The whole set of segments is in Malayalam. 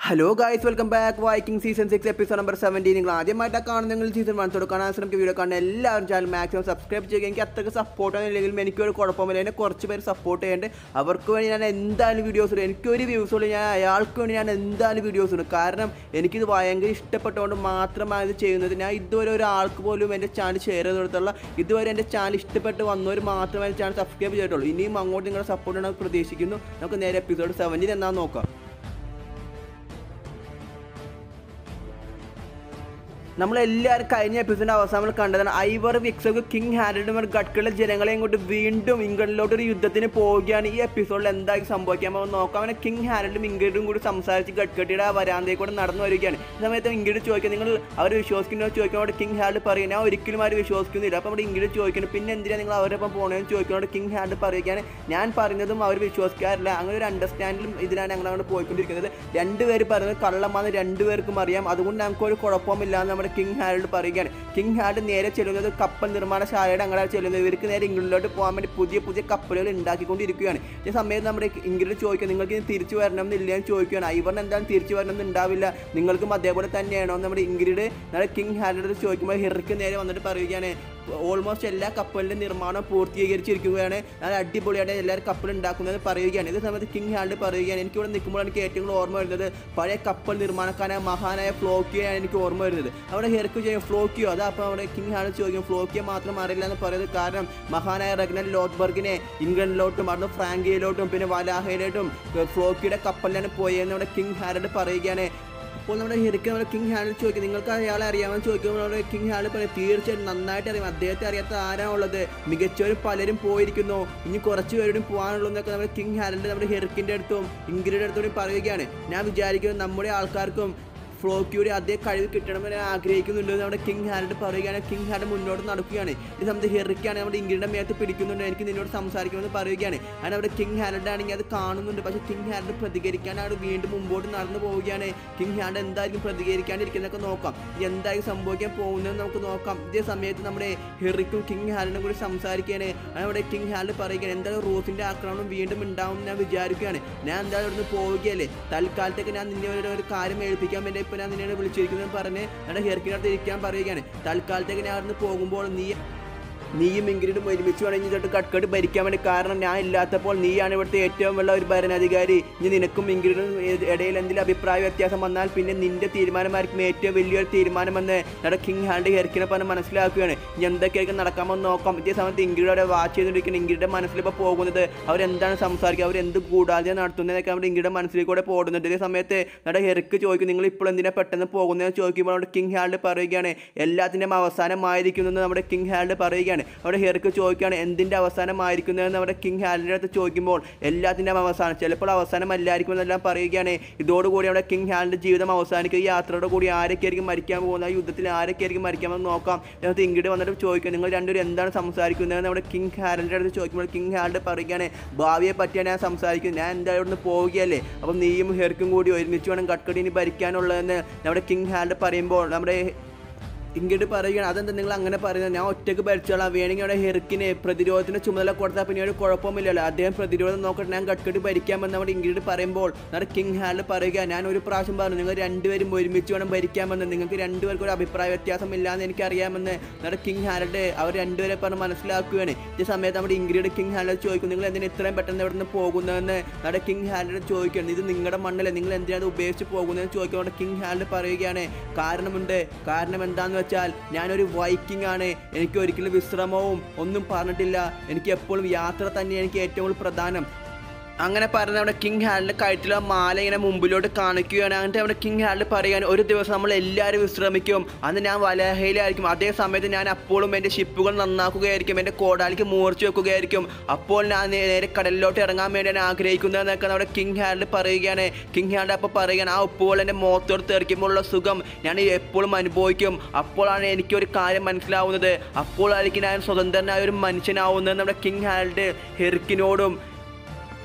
hello guys welcome back Viking season six episode number seventeen നിങ്ങൾ ആദ്യമായിട്ടാണ് കാണുന്നെങ്കിൽ സീസൺ വൺ തൊട്ട് കാണാൻ ശ്രമിക്കുക വീഡിയോ കാണുന്ന എല്ലാവരും ചാനൽ മാക്സിമം സബ്സ്ക്രൈബ് ചെയ്യുക എനിക്ക് അത്രയ്ക്ക് സപ്പോർട്ട് ഇല്ലെങ്കിലും എനിക്കൊരു കുഴപ്പമില്ല എന്നെ കുറച്ച് പേര് സപ്പോർട്ട് ചെയ്യേണ്ടത് അവർക്ക് വേണ്ടി ഞാൻ എന്തായാലും വീഡിയോസ് ഇടും എനിക്കൊരു വ്യൂസ് ഉള്ളൂ ഞാൻ അയാൾക്ക് വേണ്ടി ഞാൻ എന്തായാലും വീഡിയോസ് ഇടും കാരണം എനിക്കിത് ഭയങ്കര ഇഷ്ടപ്പെട്ടുകൊണ്ട് മാത്രമാണ് ഇത് ചെയ്യുന്നത് ഞാൻ ഇതുവരെ ഒരാൾക്ക് പോലും എൻ്റെ ചാനൽ ഷെയർ ചെയ്ത് കൊടുത്തുള്ള ഇതുവരെ എൻ്റെ ചാനൽ ഇഷ്ടപ്പെട്ട് വന്നവർ മാത്രമേ എൻ്റെ ചാനൽ സബ്സ്ക്രൈബ് ചെയ്തിട്ടുള്ളൂ ഇനിയും അങ്ങോട്ട് നിങ്ങളുടെ സപ്പോർട്ട് ഉണ്ടെന്ന് പ്രതീക്ഷിക്കുന്നു നമുക്ക് നേരെ എപ്പിസോഡ് സെവൻറ്റീൻ എന്നാന്ന് നോക്കാം നമ്മളെല്ലാവരും കഴിഞ്ഞ എപ്പിസോഡിന്റെ അവസാനം കണ്ടതാണ് ഐവർ വിക്സോക്ക് കിങ് ഹാൻഡിലും ഗഡ്കളുടെ ജനങ്ങളെയും കൊണ്ട് വീണ്ടും ഇംഗ്ലണ്ടിലോട്ട് ഒരു യുദ്ധത്തിന് പോവുകയാണ് ഈ എപ്പിസോഡിൽ എന്തായി സംഭവിക്കാൻ പോകുന്നത് നോക്കാം അങ്ങനെ കിങ് ഹാൻഡിലും ഇംഗ്ലണ്ടും കൂടി സംസാരിച്ച് ഗഡ്കട്ടിയുടെ വരാന്തയിൽ കൂടെ നടന്നു വരികയാണ് ഈ സമയത്ത് ഇംഗ്ലണ്ട് ചോദിക്കുക നിങ്ങൾ അവർ വിശ്വസിക്കുന്നോ ചോദിക്കുന്നതോട് കിങ് ഹാൻഡ് പറയും ഞാൻ ഒരിക്കലും അവർ വിശ്വസിക്കുന്നില്ല അപ്പോൾ അവിടെ ഇംഗ്ലണ്ട് ചോദിക്കുന്നു പിന്നെ എന്തിനാണ് നിങ്ങൾ അവരൊപ്പം പോകണമെന്ന് ചോദിക്കുന്നതോട് കിങ് ഹാൻഡ് പറയുകയാണ് ഞാൻ പറയുന്നതും അവർ വിശ്വസിക്കാറില്ല അങ്ങനെ ഒരു അണ്ടർസ്റ്റാൻഡിലും ഇതിനാണ് ഞങ്ങൾ അങ്ങോട്ട് പോയിക്കൊണ്ടിരിക്കുന്നത് രണ്ടുപേര് പറയുന്നത് കള്ളമാണെന്ന് രണ്ടുപേർക്കും അറിയാം അതുകൊണ്ട് ഞങ്ങൾക്ക് ഒരു കുഴപ്പമില്ല എന്ന് നമ്മുടെ കിങ് ഹാരോൾഡ് പറയുകയാണ് കിങ് ഹാരോൾഡ് നേരെ ചെല്ലുന്നത് കപ്പൽ നിർമ്മാണശാലയുടെ അങ്ങോട്ടാണ് ചെല്ലുന്നത് ഇവർക്ക് നേരെ ഇംഗ്ലണ്ടിലോട്ട് പോകാൻ വേണ്ടി പുതിയ പുതിയ കപ്പലുകൾ ഉണ്ടാക്കിക്കൊണ്ടിരിക്കുകയാണ് ഈ സമയത്ത് നമ്മുടെ ഇംഗ്ലണ്ട് ചോദിക്കുക നിങ്ങൾക്ക് ഇനി തിരിച്ചു വരണം എന്നില്ല എന്ന് ചോദിക്കുകയാണ് ഐവറിന് എന്തായാലും തിരിച്ചു വരണം എന്ന് ഉണ്ടാവില്ല നിങ്ങൾക്കും അതേപോലെ തന്നെയാണോ നമ്മുടെ ഇംഗ്ലണ്ട് നമ്മുടെ കിങ് ഹാരോൾഡ് ചോദിക്കുമ്പോൾ ഹിർക്ക് നേരെ വന്നിട്ട് പറയുകയാണ് ഓൾമോസ്റ്റ് എല്ലാ കപ്പലിൻ്റെ നിർമ്മാണം പൂർത്തീകരിച്ചിരിക്കുകയാണ് നല്ല അടിപൊളിയായിട്ട് എല്ലാവരും കപ്പൽ ഉണ്ടാക്കുന്നത് പറയുകയാണ് ഇതേ സമയത്ത് കിങ് ഹാൻഡ് പറയുകയാണ് എനിക്കിവിടെ നിൽക്കുമ്പോൾ എനിക്ക് ഏറ്റവും കൂടുതൽ ഓർമ്മ വരുന്നത് പഴയ കപ്പൽ നിർമ്മാണക്കാരായ മഹാനായ ഫ്ലോക്കിയാണ് എനിക്ക് ഓർമ്മ വരുന്നത് അവിടെ ഹെർക്ക് ചെയ്യും ഫ്ലോക്കിയോ അതാ അപ്പോൾ അവിടെ കിങ് ഹാൻഡ് ചോദിക്കും ഫ്ലോക്കിയോ മാത്രം അറിയില്ല എന്ന് പറയുന്നത് കാരണം മഹാനായ റഗ്നൽ ലോട്ട്ബർഗിനെ ഇംഗ്ലണ്ടിലോട്ടും അവിടുന്ന് ഫ്രാങ്കിയയിലോട്ടും പിന്നെ വലാഹയിലോട്ടും ഫ്ലോക്കിയുടെ കപ്പലിലാണ് പോയതെന്ന് അവിടെ കിങ് ഹാൻഡ് പറയുകയാണ് അപ്പോൾ നമ്മുടെ ഹെറിക്ക് നമ്മുടെ കിങ് ഹാൻഡിൽ ചോദിക്കും നിങ്ങൾക്ക് അയാളെ അറിയാമെന്ന് ചോദിക്കുമ്പോൾ നമ്മുടെ കിങ് ഹാൻഡിൽ പറയും തീർച്ചയായിട്ടും നന്നായിട്ട് അറിയാം അദ്ദേഹത്തെ അറിയാത്ത ആരാണ് ഉള്ളത് മികച്ചവരും പലരും പോയിരിക്കുന്നു ഇനി കുറച്ച് പേരും പോകാനുള്ളൂ എന്നൊക്കെ നമ്മുടെ കിങ് ഹാൻഡിൽ നമ്മുടെ ഹെറിക്കിൻ്റെ അടുത്തും ഇംഗ്ലണ്ടിൻ്റെ അടുത്തും പറയുകയാണ് ഞാൻ വിചാരിക്കുന്നത് നമ്മുടെ ആൾക്കാർക്കും ഫ്ലോക്കിയുടെ അതേ കഴിവ് കിട്ടണമെന്ന് ഞാൻ ആഗ്രഹിക്കുന്നുണ്ട് എന്ന് നമ്മുടെ കിങ് ഹാൻഡ് പറയുകയാണ് കിങ് ഹാൻഡ് മുന്നോട്ട് നടക്കുകയാണ് ഈ സമയത്ത് ഹെറിക്കാണ് നമ്മുടെ ഇംഗ്ലണ്ടിൻ്റെ മേത്ത് പിടിക്കുന്നുണ്ട് എനിക്ക് നിന്നോട് സംസാരിക്കുമെന്ന് പറയുകയാണ് അങ്ങനെ അവിടെ കിങ് ഹാൻഡ് ആണെങ്കിൽ അത് കാണുന്നുണ്ട് പക്ഷേ കിങ് ഹാൻഡ് പ്രതികരിക്കാനാണ് വീണ്ടും മുമ്പോട്ട് നടന്നു പോവുകയാണ് കിങ് ഹാൻഡ് എന്തായിരിക്കും പ്രതികരിക്കാണ്ടിരിക്കുന്നതൊക്കെ നോക്കാം ഇനി എന്തായാലും സംഭവിക്കാൻ പോകുന്നതെന്ന് നമുക്ക് നോക്കാം ഇതേ സമയത്ത് നമ്മുടെ ഹെറിക്കും കിങ് ഹാൻഡിനും കൂടി സംസാരിക്കുകയാണ് അങ്ങനെ അവിടെ കിങ് ഹാൻഡ് പറയുകയാണ് എന്തായാലും റോസിൻ്റെ ആക്രമണം വീണ്ടും ഉണ്ടാവും ഞാൻ വിചാരിക്കുകയാണ് ഞാൻ എന്തായാലും ഇവിടുന്ന് പോവുകയല്ലേ തൽക്കാലത്തേക്ക് ഞാൻ നിന്നെ ഒരു ഒരു കാര്യം ഏൽപ്പിക്കാൻ വേണ്ടി ഇപ്പോൾ ഞാൻ നിന്നെ വിളിച്ചിരിക്കുന്നത് പറഞ്ഞ് എൻ്റെ ഹെർക്കിനടുത്ത് ഇരിക്കാൻ പറയുകയാണ് തൽക്കാലത്തേക്ക് ഞാൻ അവിടുന്ന് പോകുമ്പോൾ നീ നീയും ഇംഗ്ലണ്ടും ഒരുമിച്ച് വേണമെങ്കിൽ തൊട്ട് കട്ട്കട്ട് ഭരിക്കാൻ വേണ്ടി കാരണം ഞാൻ ഇല്ലാത്തപ്പോൾ നീയാണ് ഇവിടുത്തെ ഏറ്റവും വലിയ ഒരു ഭരണാധികാരി ഇനി നിനക്കും ഇംഗ്ലണ്ടും ഇടയിൽ എന്തെങ്കിലും അഭിപ്രായ വ്യത്യാസം വന്നാൽ പിന്നെ നിന്റെ തീരുമാനമായിരിക്കും ഏറ്റവും വലിയൊരു തീരുമാനമെന്ന് നമ്മുടെ കിങ് ഹാൻഡ് ഹെർക്കിനെ പറഞ്ഞ് മനസ്സിലാക്കുകയാണ് ഇനി എന്തൊക്കെയായിരിക്കും നടക്കാമെന്ന് നോക്കാം ഇതേ സമയത്ത് ഇംഗ്ലണ്ട് വാച്ച് ചെയ്തുകൊണ്ടിരിക്കുന്ന ഇംഗ്ലണ്ടിന്റെ മനസ്സിലിപ്പോൾ പോകുന്നത് അവരെന്താണ് സംസാരിക്കുക അവരെന്ത് കൂടാതെ നടത്തുന്നതൊക്കെ നമ്മുടെ ഇംഗ്ലണ്ട് മനസ്സിലേക്കൂടെ പോകുന്നുണ്ട് ഇതേ സമയത്ത് നമ്മുടെ ഹെർക്ക് ചോദിക്കും നിങ്ങൾ ഇപ്പോൾ എന്തിനാ പെട്ടെന്ന് പോകുന്നതെന്ന് ചോദിക്കുമ്പോൾ നമ്മുടെ കിങ് ഹാൻഡ് പറയുകയാണ് എല്ലാത്തിൻ്റെയും അവസാനമായിരിക്കുമെന്ന് നമ്മുടെ കിങ് ഹാൻഡ് പറയുകയാണ് അവിടെ ഹെർക്ക് ചോദിക്കുകയാണ് എന്തിൻ്റെ അവസാനമായിരിക്കുന്നതെന്ന് നമ്മുടെ കിങ് ഹാലിൻ്റെ അടുത്ത് ചോദിക്കുമ്പോൾ എല്ലാത്തിൻ്റെയും അവസാനം ചിലപ്പോൾ അവസാനമല്ലായിരിക്കും എന്നെല്ലാം പറയുകയാണ് ഇതോടുകൂടി നമ്മുടെ കിങ് ഹാലിൻ്റെ ജീവിതം അവസാനിക്കുക ഈ യാത്രയോട് കൂടി ആരൊക്കെയായിരിക്കും മരിക്കാൻ പോകുന്നത് ആ യുദ്ധത്തിൽ ആരൊക്കെയായിരിക്കും മരിക്കാമെന്ന് നോക്കാം എന്നിട്ട് ഇങ്ങോട്ട് വന്നിട്ട് ചോദിക്കുക നിങ്ങൾ രണ്ടുപേരും എന്താണ് സംസാരിക്കുന്നതെന്ന് നമ്മുടെ കിങ് ഹാലിൻ്റെ അടുത്ത് ചോദിക്കുമ്പോൾ കിങ് ഹാലിൻ്റെ പറയുകയാണ് ഭാവിയെ പറ്റിയാണ് ഞാൻ സംസാരിക്കുന്നത് ഞാൻ എന്തായാലും ഇവിടുന്ന് പോവുകയല്ലേ അപ്പം നീയും ഹെർക്കും കൂടി ഒരുമിച്ച് വേണം കട്ട്കടിനി ഭരിക്കാനുള്ളതെന്ന് നമ്മുടെ കിങ് ഹാലിൻ്റെ പറയുമ്പോൾ നമ്മുടെ ഇങ്ങോട്ട് പറയുകയാണ് അതെന്താ നിങ്ങൾ അങ്ങനെ പറയുന്നത് ഞാൻ ഒറ്റയ്ക്ക് ഭരിച്ചോളാം വേണമെങ്കിൽ അവിടെ ഹെർക്കിന് പ്രതിരോധത്തിന് ചുമതല കൊടുത്താൽ പിന്നെ ഒരു കുഴപ്പമില്ലല്ലോ അദ്ദേഹം പ്രതിരോധം നോക്കട്ടെ ഞാൻ കട്ട്കട്ടി ഭരിക്കാമെന്ന് നമ്മുടെ ഇങ്ങോട്ട് പറയുമ്പോൾ നമ്മുടെ കിങ് ഹാലിൽ പറയുക ഞാൻ ഒരു പ്രാവശ്യം പറഞ്ഞു നിങ്ങൾ രണ്ടുപേരും ഒരുമിച്ച് വേണം ഭരിക്കാമെന്ന് നിങ്ങൾക്ക് രണ്ടുപേർക്കും ഒരു അഭിപ്രായ വ്യത്യാസം ഇല്ലാന്ന് എനിക്കറിയാമെന്ന് നമ്മുടെ കിങ് ഹാലഡ് അവർ രണ്ടുപേരെ പറഞ്ഞ് മനസ്സിലാക്കുകയാണ് ഈ സമയത്ത് നമ്മുടെ ഇംഗ്ലീഡ് കിങ് ഹാലഡ് ചോദിക്കും നിങ്ങൾ എന്തിനാ ഇത്രയും പെട്ടെന്ന് ഇവിടെ നിന്ന് പോകുന്നതെന്ന് നമ്മുടെ കിങ് ഹാലഡ് ചോദിക്കുകയാണ് ഇത് നിങ്ങളുടെ മണ്ണല്ലേ നിങ്ങൾ എന്തിനാണ് ഉപയോഗിച്ച് പോകുന്നതെന്ന് ചോദിക്കുമ്പോൾ കിങ് ഹാലഡ് പറയുകയാണ് കാരണമുണ്ട് കാരണം എന്താണെന്ന് വെച്ചാൽ ഞാനൊരു വൈക്കിംഗ് ആണ് എനിക്ക് ഒരിക്കലും വിശ്രമവും ഒന്നും പറഞ്ഞിട്ടില്ല എനിക്ക് എപ്പോഴും യാത്ര തന്നെ എനിക്ക് ഏറ്റവും കൂടുതൽ പ്രധാനം അങ്ങനെ പറഞ്ഞ നമ്മുടെ കിങ് ഹാലിൻ്റെ കഴുത്തിലെ മാല ഇങ്ങനെ മുമ്പിലോട്ട് കാണിക്കുകയാണ് എന്നിട്ട് നമ്മുടെ കിങ് ഹാലിൽ പറയാൻ ഒരു ദിവസം നമ്മൾ എല്ലാവരും വിശ്രമിക്കും അന്ന് ഞാൻ വലഹയിലായിരിക്കും അതേ സമയത്ത് ഞാൻ അപ്പോഴും എൻ്റെ ഷിപ്പുകൾ നന്നാക്കുകയായിരിക്കും എൻ്റെ കോടാലിക്ക് മൂർച്ച വെക്കുകയായിരിക്കും അപ്പോൾ ഞാൻ നേരെ കടലിലോട്ട് ഇറങ്ങാൻ വേണ്ടിയാണ് ആഗ്രഹിക്കുന്നതെന്നൊക്കെ നമ്മുടെ കിങ് ഹാലിൽ പറയുകയാണ് കിങ് ഹാലിൽ അപ്പോൾ പറയുകയാണ് ആ ഉപ്പുകൾ എൻ്റെ മുഖത്തോട് തെറിക്കുമ്പോഴുള്ള സുഖം ഞാൻ എപ്പോഴും അനുഭവിക്കും അപ്പോഴാണ് എനിക്കൊരു കാര്യം മനസ്സിലാവുന്നത് അപ്പോഴായിരിക്കും ഞാൻ സ്വതന്ത്രനായ ഒരു മനുഷ്യനാവുന്നത് നമ്മുടെ കിങ് ഹാലിൻ്റെ ഹെർക്കിനോടും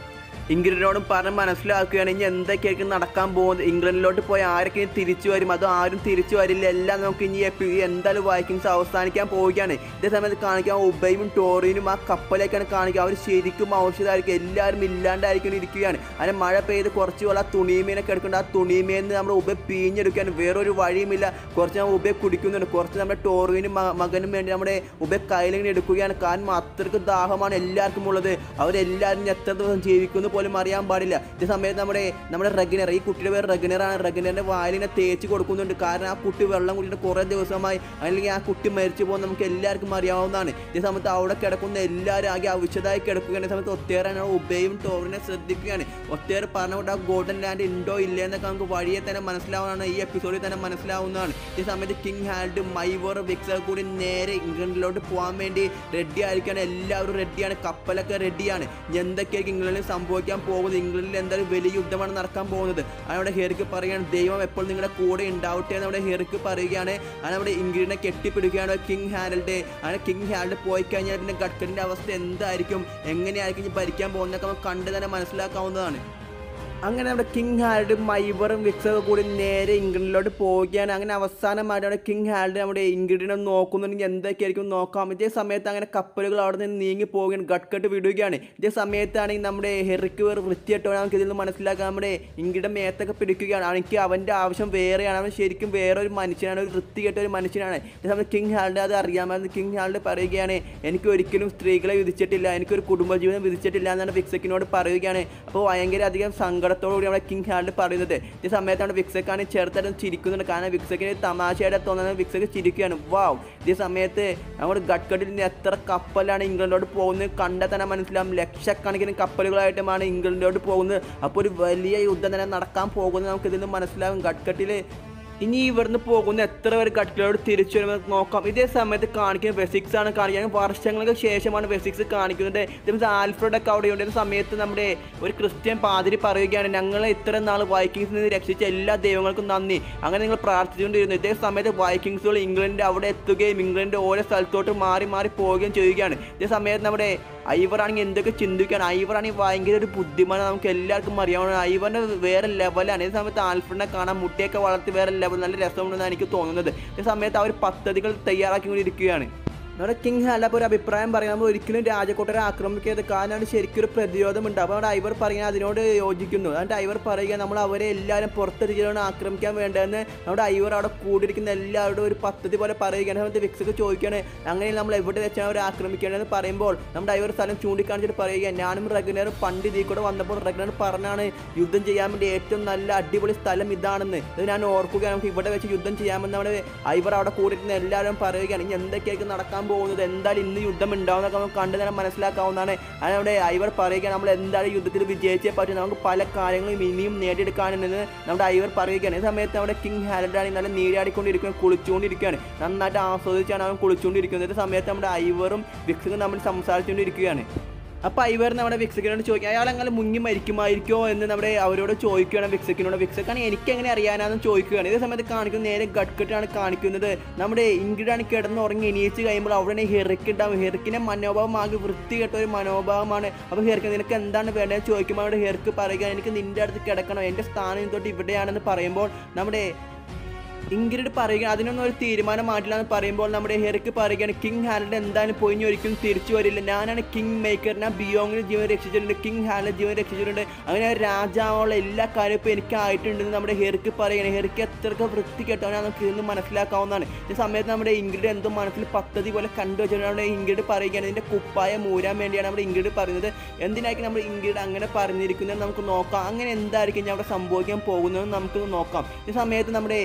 ഇംഗ്ലണ്ടിനോടും പറഞ്ഞ് മനസ്സിലാക്കുകയാണ് ഇനി എന്തൊക്കെയായിരിക്കും നടക്കാൻ പോകുന്നത് ഇംഗ്ലണ്ടിലോട്ട് പോയി ആരൊക്കെ ഇനി തിരിച്ചു വരും അതോ ആരും തിരിച്ചു വരില്ല എല്ലാം നമുക്ക് ഇനി എപ്പി- എന്തായാലും വൈക്കിങ്സ് അവസാനിക്കാൻ പോവുകയാണ് ഇതേ സമയത്ത് കാണിക്കാൻ ഉബയും ടോറിനും ആ കപ്പലേക്കാണ് കാണിക്കുക അവർ ശരിക്കും ഔഷധമായിരിക്കും എല്ലാവരും ഇല്ലാണ്ടായിരിക്കും ഇരിക്കുകയാണ് അങ്ങനെ മഴ പെയ്ത് കുറച്ച് വെള്ളം ആ തുണിമീനൊക്കെ എടുക്കുന്നുണ്ട് ആ തുണിമീന്ന് നമ്മൾ ഉബ പിഴിഞ്ഞെടുക്കുകയാണ് വേറൊരു വഴിയുമില്ല കുറച്ച് നമ്മൾ ഉബയെ കുടിക്കുന്നുണ്ട് കുറച്ച് നമ്മുടെ ടോറിനും മകനും വേണ്ടി നമ്മുടെ ഉബ കയ്യിലിങ്ങനെ എടുക്കുകയാണ് കാരണം അത്രയ്ക്ക് ദാഹമാണ് എല്ലാവർക്കും ഉള്ളത് അവരെല്ലാവരും ഇനി എത്ര ദിവസം ജീവിക്കുന്നു പോലും അറിയാൻ പാടില്ല ഈ സമയത്ത് നമ്മുടെ നമ്മുടെ റഗിനർ ഈ കുട്ടിയുടെ പേര് റഗിനറാണ് റഗിനറിന്റെ വായിലിനെ തേച്ച് കൊടുക്കുന്നുണ്ട് കാരണം ആ കുട്ടി വെള്ളം കുടിച്ചിട്ട് കുറേ ദിവസമായി അല്ലെങ്കിൽ ആ കുട്ടി മരിച്ചു പോകുന്നത് നമുക്ക് എല്ലാവർക്കും അറിയാവുന്നതാണ് ഈ സമയത്ത് അവിടെ കിടക്കുന്ന എല്ലാവരും ആകെ അവിശദമായി കിടക്കുകയാണ് ഈ സമയത്ത് ഒത്തേറാണ് ഉബയും ടോറിനെ ശ്രദ്ധിക്കുകയാണ് ഒത്തേറെ പറഞ്ഞുകൊണ്ട് ആ ഗോൾഡൻ ലാൻഡ് ഉണ്ടോ ഇല്ലേ എന്നൊക്കെ നമുക്ക് വഴിയെ തന്നെ മനസ്സിലാവുന്നതാണ് ഈ എപ്പിസോഡിൽ തന്നെ മനസ്സിലാവുന്നതാണ് ഈ സമയത്ത് കിങ് ഹാൽഡ് മൈവർ വിക്സർ കൂടി നേരെ ഇംഗ്ലണ്ടിലോട്ട് പോകാൻ വേണ്ടി റെഡി ആയിരിക്കുകയാണ് എല്ലാവരും റെഡിയാണ് കപ്പലൊക്കെ റെഡിയാണ് ഇനി എന്തൊക്കെയായിരിക്കും ഇംഗ്ലണ്ടിൽ സംഭവിക്കാൻ പോകുന്നത് ഇംഗ്ലണ്ടിൽ എന്തായാലും വലിയ യുദ്ധമാണ് നടക്കാൻ പോകുന്നത് അവിടെ ഹെറിക്ക് പറയുകയാണ് ദൈവം എപ്പോൾ നിങ്ങളുടെ കൂടെ ഉണ്ടാവട്ടെ എന്ന് നമ്മുടെ ഹെറിക്ക് പറയുകയാണ് അങ്ങനെ നമ്മുടെ ഇംഗ്ലണ്ടിനെ കെട്ടിപ്പിടിക്കുകയാണ് കിങ് ഹാരൽഡ് അങ്ങനെ കിങ് ഹാരൽഡ് പോയി കഴിഞ്ഞാൽ പിന്നെ ഗഡ്കരിൻ്റെ അവസ്ഥ എന്തായിരിക്കും എങ്ങനെയായിരിക്കും ഇനി ഭരിക്കാൻ പോകുന്നതൊക്കെ നമുക്ക് കണ്ട് തന്നെ മനസ്സിലാക്കാവുന്നതാണ് അങ്ങനെ നമ്മുടെ കിങ് ഹാൽഡ് മൈവറും വിക്സൊക്കെ കൂടി നേരെ ഇംഗ്ലണ്ടിലോട്ട് പോവുകയാണ് അങ്ങനെ അവസാനമായിട്ട് നമ്മുടെ കിങ് ഹാൽഡ് നമ്മുടെ ഇംഗ്ലണ്ടിനെ നോക്കുന്നുണ്ടെങ്കിൽ എന്തൊക്കെയായിരിക്കും നോക്കാം ഇതേ സമയത്ത് അങ്ങനെ കപ്പലുകൾ അവിടെ നിന്ന് നീങ്ങി പോവുകയാണ് ഗട്ട്കട്ട് വിടുകയാണ് ഇതേ സമയത്താണെങ്കിൽ നമ്മുടെ ഹെറിക്ക് വേറെ വൃത്തിയായിട്ടോ നമുക്ക് ഇതിൽ നിന്ന് മനസ്സിലാക്കാൻ നമ്മുടെ ഇംഗ്ലണ്ട് മേത്തൊക്കെ പിടിക്കുകയാണ് എനിക്ക് അവൻ്റെ ആവശ്യം വേറെയാണ് അവൻ ശരിക്കും വേറെ ഒരു മനുഷ്യനാണ് ഒരു വൃത്തികെട്ട ഒരു മനുഷ്യനാണ് ഇതേ സമയത്ത് കിങ് ഹാൽഡ് അത് അറിയാമായിരുന്നു കിങ് ഹാൽഡ് പറയുകയാണ് എനിക്ക് ഒരിക്കലും സ്ത്രീകളെ വിധിച്ചിട്ടില്ല എനിക്കൊരു കുടുംബജീവിതം വിധിച്ചിട്ടില്ല എന്നാണ് വിക്സക്കിനോട് പറയുകയാണ് അപ്പോൾ ഭയങ്കര അധികം സങ്കടത്തോടുകൂടി നമ്മുടെ കിങ് ഹാൽഡ് പറയുന്നത് ഈ സമയത്താണ് വിക്സക്കാണ് ചേർത്തായിട്ട് ചിരിക്കുന്നുണ്ട് കാരണം വിക്സക്കിന് തമാശയായിട്ട് തോന്നുന്നത് വിക്സക്ക് ചിരിക്കുകയാണ് വാവ് ഈ സമയത്ത് നമ്മുടെ ഗഡ്കട്ടിൽ നിന്ന് എത്ര കപ്പലാണ് ഇംഗ്ലണ്ടിലോട്ട് പോകുന്നത് കണ്ടാൽ തന്നെ മനസ്സിലാവും ലക്ഷക്കണക്കിന് കപ്പലുകളായിട്ടുമാണ് ഇംഗ്ലണ്ടിലോട്ട് പോകുന്നത് അപ്പോൾ ഒരു വലിയ യുദ്ധം തന്നെ നടക്കാൻ പോകുന്നത് നമുക്ക് ഇതിൽ നിന്ന് മനസ്സിലാവും ഗഡ്കട്ടിൽ ഇനി ഇവിടുന്ന് പോകുന്ന എത്ര പേര് കട്ടിലോട് തിരിച്ചു വരുമ്പോൾ നോക്കാം ഇതേ സമയത്ത് കാണിക്കുന്ന വെസിക്സ് ആണ് കാണിക്കുന്നത് വർഷങ്ങൾക്ക് ശേഷമാണ് വെസിക്സ് കാണിക്കുന്നത് ഇതേപോലെ ആൽഫ്രഡ് ഒക്കെ അവിടെ ഉണ്ട് സമയത്ത് നമ്മുടെ ഒരു ക്രിസ്ത്യൻ പാതിരി പറയുകയാണ് ഞങ്ങളെ ഇത്ര നാൾ വൈക്കിങ്സിൽ നിന്ന് രക്ഷിച്ച എല്ലാ ദൈവങ്ങൾക്കും നന്ദി അങ്ങനെ നിങ്ങൾ പ്രാർത്ഥിച്ചുകൊണ്ടിരുന്നു ഇതേ സമയത്ത് വൈക്കിങ്സുകൾ ഇംഗ്ലണ്ട് അവിടെ എത്തുകയും ഇംഗ്ലണ്ട് ഓരോ സ്ഥലത്തോട്ട് മാറി മാറി പോവുകയും ചെയ്യുകയാണ് ഇതേ സമയത്ത് നമ്മുടെ ഐവറാണെങ്കിൽ എന്തൊക്കെ ചിന്തിക്കുകയാണ് ഐവറാണെങ്കിൽ ഭയങ്കര ഒരു ബുദ്ധിമാണ് നമുക്ക് എല്ലാവർക്കും അറിയാവുന്ന ഐവറിൻ്റെ വേറെ ലെവലാണ് ഈ സമയത്ത് ആൽഫ്രഡിനെ കാണാൻ മുട്ടിയൊക്കെ വളർത്തി വേറെ ലെവൽ നല്ല രസമുണ്ടെന്നാണ് എനിക്ക് തോന്നുന്നത് ഈ സമയത്ത് അവർ പദ്ധതികൾ തയ്യാറാക്കിക്കൊണ്ടിരിക്കുകയാണ് നമ്മുടെ കിങ് ഹാലപ്പ് ഒരു അഭിപ്രായം പറയാം നമ്മൾ ഒരിക്കലും രാജകൊട്ടരെ ആക്രമിക്കരുത് കാരണം ശരിക്കും ഒരു പ്രതിരോധമുണ്ട് അപ്പോൾ നമ്മുടെ ഐവർ പറയുന്നത് അതിനോട് യോജിക്കുന്നു എന്നിട്ട് ഐവർ പറയുക നമ്മൾ അവരെ എല്ലാവരും പുറത്തെത്തിച്ചാണ് ആക്രമിക്കാൻ വേണ്ടതെന്ന് നമ്മുടെ ഐവർ അവിടെ കൂടിയിരിക്കുന്ന എല്ലാവരോടും ഒരു പദ്ധതി പോലെ പറയുകയാണ് സമയത്ത് വിക്സൊക്കെ ചോദിക്കുകയാണ് അങ്ങനെ നമ്മൾ എവിടെ വെച്ചാണ് അവർ ആക്രമിക്കേണ്ടതെന്ന് പറയുമ്പോൾ നമ്മുടെ ഐവർ സ്ഥലം ചൂണ്ടിക്കാണിച്ചിട്ട് പറയുക ഞാനും റെഗുലറും പണ്ട് ഇതിൽ കൂടെ വന്നപ്പോൾ റെഗുലർ പറഞ്ഞാണ് യുദ്ധം ചെയ്യാൻ വേണ്ടി ഏറ്റവും നല്ല അടിപൊളി സ്ഥലം ഇതാണെന്ന് ഇത് ഞാൻ ഓർക്കുകയാണ് നമുക്ക് ഇവിടെ വെച്ച് യുദ്ധം ചെയ്യാമെന്ന് നമ്മുടെ ഐവർ അവിടെ കൂടിയിരുന്ന എല്ലാവരും പറയുകയാണ് ഇനി എന്തൊക്കെയായിരിക്കും നടക്കാൻ പോകുന്നത് എന്തായാലും ഇന്ന് യുദ്ധം ഉണ്ടാവുന്നതൊക്കെ നമുക്ക് കണ്ടു തന്നെ മനസ്സിലാക്കാവുന്നതാണ് അത് നമ്മുടെ ഐവർ പറയുകയാണ് നമ്മൾ എന്തായാലും യുദ്ധത്തിൽ വിജയിച്ചേ പറ്റും നമുക്ക് പല കാര്യങ്ങളും ഇനിയും നേടിയെടുക്കാനുണ്ടെന്ന് നമ്മുടെ ഐവർ പറയുകയാണ് ഈ സമയത്ത് നമ്മുടെ കിങ് ഹാലഡാണെങ്കിൽ നല്ല നീരാടിക്കൊണ്ടിരിക്കുകയാണ് കുളിച്ചുകൊണ്ടിരിക്കുകയാണ് നന്നായിട്ട് ആസ്വദിച്ചാണ് അവൻ കുളിച്ചുകൊണ്ടിരിക്കുന്നത് ഈ സമയത്ത് നമ്മുടെ ഐവറും വിക്സും തമ്മിൽ സംസാരിച്ചുകൊണ്ടിരിക്കുകയാണ് അപ്പോൾ ഐവർ നമ്മുടെ വിക്സക്കിനോട് ചോദിക്കുക അയാൾ അങ്ങനെ മുങ്ങി മരിക്കുമായിരിക്കോ എന്ന് നമ്മുടെ അവരോട് ചോദിക്കുകയാണ് വിക്സക്കിനോട് വിക്സക്കാണ് എനിക്ക് എങ്ങനെ അറിയാനാണെന്ന് ചോദിക്കുകയാണ് ഇതേ സമയത്ത് കാണിക്കുന്നത് നേരെ ഗഡ്കട്ടാണ് കാണിക്കുന്നത് നമ്മുടെ ഇംഗ്ലണ്ടാണ് കിടന്ന് ഉറങ്ങി എണീച്ച് കഴിയുമ്പോൾ അവിടെ ഹെറിക്ക് ഉണ്ടാവും ഹെറിക്കിൻ്റെ മനോഭാവം ആകെ വൃത്തികെട്ട ഒരു മനോഭാവമാണ് അപ്പോൾ ഹെറിക്ക് നിനക്ക് എന്താണ് വേണ്ടതെന്ന് ചോദിക്കുമ്പോൾ അവിടെ ഹെറിക്ക് പറയുക എനിക്ക് നിൻ്റെ അടുത്ത് കിടക്കണം എൻ്റെ സ്ഥാനം തൊട്ട് ഇവിടെയാണെന്ന് പറയുമ്പോൾ നമ്മുടെ ഇംഗ്രിഡ് പറയുക അതിനൊന്നും ഒരു തീരുമാനം മാറ്റില്ല എന്ന് പറയുമ്പോൾ നമ്മുടെ ഹെറിക്ക് പറയുകയാണ് കിങ് ഹാലഡ് എന്തായാലും പൊയിഞ്ഞ് ഒരിക്കലും തിരിച്ചു വരില്ല ഞാനാണ് കിങ് മേക്കർ ഞാൻ ബിയോങ്ങിന് ജീവൻ രക്ഷിച്ചിട്ടുണ്ട് കിങ് ഹാലഡ് ജീവൻ രക്ഷിച്ചിട്ടുണ്ട് അങ്ങനെ രാജാവുള്ള എല്ലാ കാര്യവും ഇപ്പോൾ എനിക്ക് ആയിട്ടുണ്ടെന്ന് നമ്മുടെ ഹെറിക്ക് പറയുകയാണ് ഹെറിക്ക് എത്രയൊക്കെ വൃത്തി കെട്ടവനാണ് നമുക്ക് ഇന്ന് മനസ്സിലാക്കാവുന്നതാണ് ഈ സമയത്ത് നമ്മുടെ ഇംഗ്രിഡ് എന്തോ മനസ്സിൽ പദ്ധതി പോലെ കണ്ടു വെച്ചിട്ടുണ്ട് നമ്മുടെ ഇംഗ്രിഡ് പറയുകയാണ് ഇതിൻ്റെ കുപ്പായ മൂരാൻ വേണ്ടിയാണ് നമ്മുടെ ഇംഗ്രിഡ് പറയുന്നത് എന്തിനായിരിക്കും നമ്മുടെ ഇംഗ്രിഡ് അങ്ങനെ പറഞ്ഞിരിക്കുന്നത് നമുക്ക് നോക്കാം അങ്ങനെ എന്തായിരിക്കും ഇനി അവിടെ സംഭവിക്കാൻ പോകുന്നതെന്ന് നമുക്ക് നോക്കാം ഈ സമയത്ത് നമ്മുടെ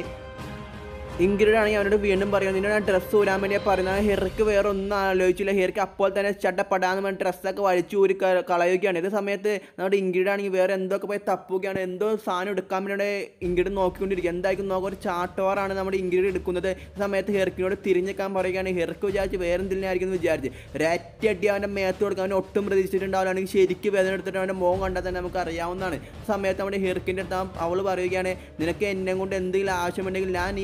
ഇംഗ്രിഡ് ആണെങ്കിൽ അവനോട് വീണ്ടും പറയും നിന്നോട് ഞാൻ ഡ്രസ്സ് ഊരാൻ വേണ്ടി പറയുന്നത് ഹെറിക്ക് വേറെ ഒന്നും ആലോചിച്ചില്ല ഹെറിക്ക് അപ്പോൾ തന്നെ ചട്ടപ്പെടാന്ന് പറഞ്ഞ ഡ്രസ്സൊക്കെ വലിച്ചു ഊരി ക- കളയുകയാണ് ഇത് സമയത്ത് നമ്മുടെ ഇംഗ്രിഡ് ആണെങ്കിൽ വേറെ എന്തൊക്കെ പോയി തപ്പുകയാണ് എന്തോ സാധനം എടുക്കാൻ വേണ്ടി ഇംഗ്രിഡ് നോക്കിക്കൊണ്ടിരിക്കുക എന്തായിരിക്കും നോക്കുക ഒരു ചാട്ടോറാണ് നമ്മുടെ ഇംഗ്രിഡ് എടുക്കുന്നത് ഈ സമയത്ത് ഹെറിക്കിനോട് തിരിഞ്ഞേക്കാൻ പറയുകയാണ് ഹെറിക്ക് വിചാരിച്ച് വേറെ എന്തെങ്കിലും എന്ന് വിചാരിച്ച് ഒരൊറ്റ അടി അവൻ്റെ മേത്ത് കൊടുക്കാൻ അവൻ ഒട്ടും പ്രതീക്ഷിച്ചിട്ടുണ്ടാവില്ല അവണെങ്കിൽ ശരിക്കും വേദന എടുത്തിട്ട് അവൻ്റെ മുഖം കണ്ടാൽ തന്നെ നമുക്ക് അറിയാവുന്നതാണ് ഈ സമയത്ത് നമ്മുടെ ഹെറിക്കിൻ്റെ അടുത്ത് അവൾ പറയുകയാണ് നിനക്ക് എന്നെ കൊണ്ട് എന്തെങ്കിലും ആവശ്യമുണ്ടെങ്കിൽ ഞാൻ ഈ അടി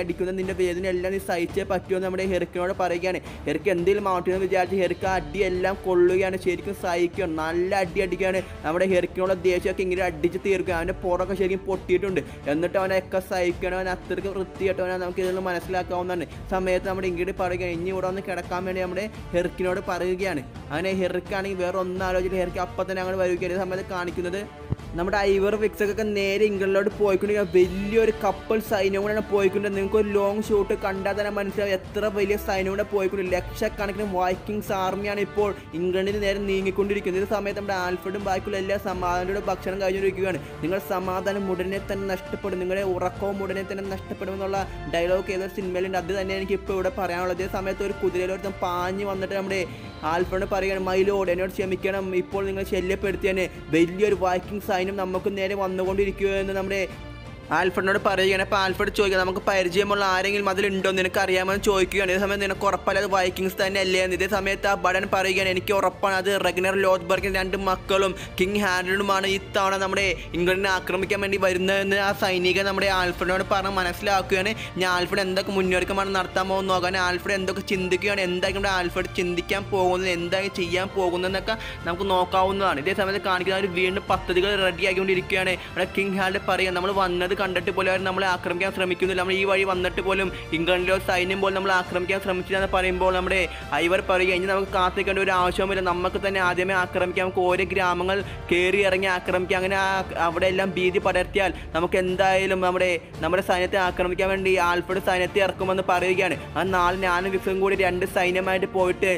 അടിക്കുന്ന നിന്റെ വേദന എല്ലാം നീ സഹിച്ചേ പറ്റുമെന്ന് നമ്മുടെ ഹെറിക്കിനോട് പറയുകയാണ് ഹെറിക്ക് എന്തെങ്കിലും മാവട്ടെന്ന് വിചാരിച്ച് ഹെറിക്ക് അടി എല്ലാം കൊള്ളുകയാണ് ശരിക്കും സഹിക്കുകയാണ് നല്ല അടി അടിക്കുകയാണ് നമ്മുടെ ഹെറിക്കിനോട് ദേഷ്യമൊക്കെ ഇങ്ങനെ അടിച്ച് തീർക്കുക അവൻ്റെ പുറമൊക്കെ ശരിക്കും പൊട്ടിയിട്ടുണ്ട് എന്നിട്ട് അവനൊക്കെ സഹിക്കണം അവൻ അത്രയ്ക്ക് വൃത്തിയായിട്ടവനെ നമുക്ക് ഇതിൽ മനസ്സിലാക്കാവുന്നതാണ് സമയത്ത് നമ്മുടെ ഇങ്ങോട്ട് പറയുകയാണ് ഇനി ഇവിടെ ഒന്ന് കിടക്കാൻ വേണ്ടി നമ്മുടെ ഹെറിക്കിനോട് പറയുകയാണ് അങ്ങനെ ഹെറിക്കാണെങ്കിൽ വേറെ ഒന്നും ആലോചിച്ചിട്ട് ഹെറിക്ക് അപ്പം തന്നെ അങ്ങോട്ട് വരികയാണ് ഈ സമയത്ത് കാണിക്കുന്നത് നമ്മുടെ ഐവർ വിക്സൊക്കെ നേരെ ഇംഗ്ലണ്ടിലോട്ട് പോയിക്കൊണ്ടിരിക്കുക വലിയൊരു കപ്പൽ സൈന്യം കൂടെയാണ് പോയിക്കൊണ്ട് നിങ്ങൾക്ക് ഒരു ലോങ് ഷോട്ട് കണ്ടാൽ തന്നെ മനസ്സിലാവും എത്ര വലിയ സൈന്യം കൂടെ പോയിക്കൊണ്ട് ലക്ഷക്കണക്കിന് വൈക്കിങ്സ് ആർമിയാണ് ഇപ്പോൾ ഇംഗ്ലണ്ടിന് നേരെ നീങ്ങിക്കൊണ്ടിരിക്കുന്നത് ഈ സമയത്ത് നമ്മുടെ ആൽഫ്രഡും ബാക്കിയുള്ള എല്ലാ സമാധാനത്തോടെ ഭക്ഷണം കഴിഞ്ഞിരിക്കുകയാണ് നിങ്ങൾ സമാധാനം ഉടനെ തന്നെ നഷ്ടപ്പെടും നിങ്ങളുടെ ഉറക്കവും ഉടനെ തന്നെ നഷ്ടപ്പെടുമെന്നുള്ള ഡയലോഗ് ഏതൊരു സിനിമയിലുണ്ട് അത് തന്നെ എനിക്ക് ഇപ്പോൾ ഇവിടെ പറയാനുള്ളത് ഇതേ സമയത്ത് ഒരു കുതിരയിലൊരുത്തം പാഞ്ഞ് വന്നിട്ട് നമ്മുടെ ആൽഫ്രണ്ട് പറയുകയാണ് മൈലോഡ് എന്നോട് ക്ഷമിക്കണം ഇപ്പോൾ നിങ്ങൾ ശല്യപ്പെടുത്തിയതിന് വലിയൊരു വൈക്കിംഗ് സൈന്യം നമുക്ക് നേരെ വന്നുകൊണ്ടിരിക്കുകയെന്ന് നമ്മുടെ ആൽഫ്രഡിനോട് പറയുകയാണ് അപ്പോൾ ആൽഫ്രഡ് ചോദിക്കുക നമുക്ക് പരിചയമുള്ള ആരെങ്കിലും അതിലുണ്ടോ എന്ന് നിനക്ക് അറിയാമെന്ന് ചോദിക്കുകയാണ് ഇതേ സമയത്ത് നിനക്ക് ഉറപ്പല്ല അത് വൈക്കിങ്സ് തന്നെ അല്ലേ എന്ന് ഇതേ സമയത്ത് ആ ബടൻ പറയുകയാണ് എനിക്ക് ഉറപ്പാണ് അത് റഗ്നർ ലോത്ബർഗിൻ്റെ രണ്ട് മക്കളും കിങ് ഹാൻഡലുമാണ് ഈ തവണ നമ്മുടെ ഇംഗ്ലണ്ടിനെ ആക്രമിക്കാൻ വേണ്ടി വരുന്നതെന്ന് ആ സൈനികൻ നമ്മുടെ ആൽഫ്രഡിനോട് പറഞ്ഞ് മനസ്സിലാക്കുകയാണ് ഞാൻ ആൽഫ്രഡ് എന്തൊക്കെ മുന്നൊരുക്കമാണ് നടത്താൻ പോകുന്നത് നോക്കാൻ ആൽഫ്രഡ് എന്തൊക്കെ ചിന്തിക്കുകയാണ് എന്തായിരിക്കും നമ്മുടെ ആൽഫ്രഡ് ചിന്തിക്കാൻ പോകുന്നത് എന്തായാലും ചെയ്യാൻ പോകുന്നതെന്നൊക്കെ നമുക്ക് നോക്കാവുന്നതാണ് ഇതേ സമയത്ത് കാണിക്കുന്ന അവർ വീണ്ടും പദ്ധതികൾ റെഡി ആക്കിക്കൊണ്ടിരിക്കുകയാണ് അവിടെ കിങ് ഹാൻഡ് പറയുക നമ്മൾ വന്നത് കണ്ടിട്ട് പോലും അവർ നമ്മളെ ആക്രമിക്കാൻ ശ്രമിക്കുന്നില്ല നമ്മൾ ഈ വഴി വന്നിട്ട് പോലും ഇംഗ്ലണ്ടിലോ സൈന്യം പോലും നമ്മൾ ആക്രമിക്കാൻ ശ്രമിച്ചില്ലെന്ന് പറയുമ്പോൾ നമ്മുടെ ഐവർ പറയുക ഇനി നമുക്ക് കാത്തിക്കേണ്ട ഒരു ആവശ്യവുമില്ല നമുക്ക് തന്നെ ആദ്യമേ ആക്രമിക്കാം നമുക്ക് ഓരോ ഗ്രാമങ്ങൾ കയറി ഇറങ്ങി ആക്രമിക്കാം അങ്ങനെ ആ- അവിടെ എല്ലാം ഭീതി പടർത്തിയാൽ നമുക്ക് എന്തായാലും നമ്മുടെ നമ്മുടെ സൈന്യത്തെ ആക്രമിക്കാൻ വേണ്ടി ആൽഫ്രഡ് സൈന്യത്തെ ഇറക്കുമെന്ന് പറയുകയാണ് ആ നാളെ ഞാനും വിക്സും കൂടി രണ്ട് സൈന്യമായിട്ട് പോയിട്ട്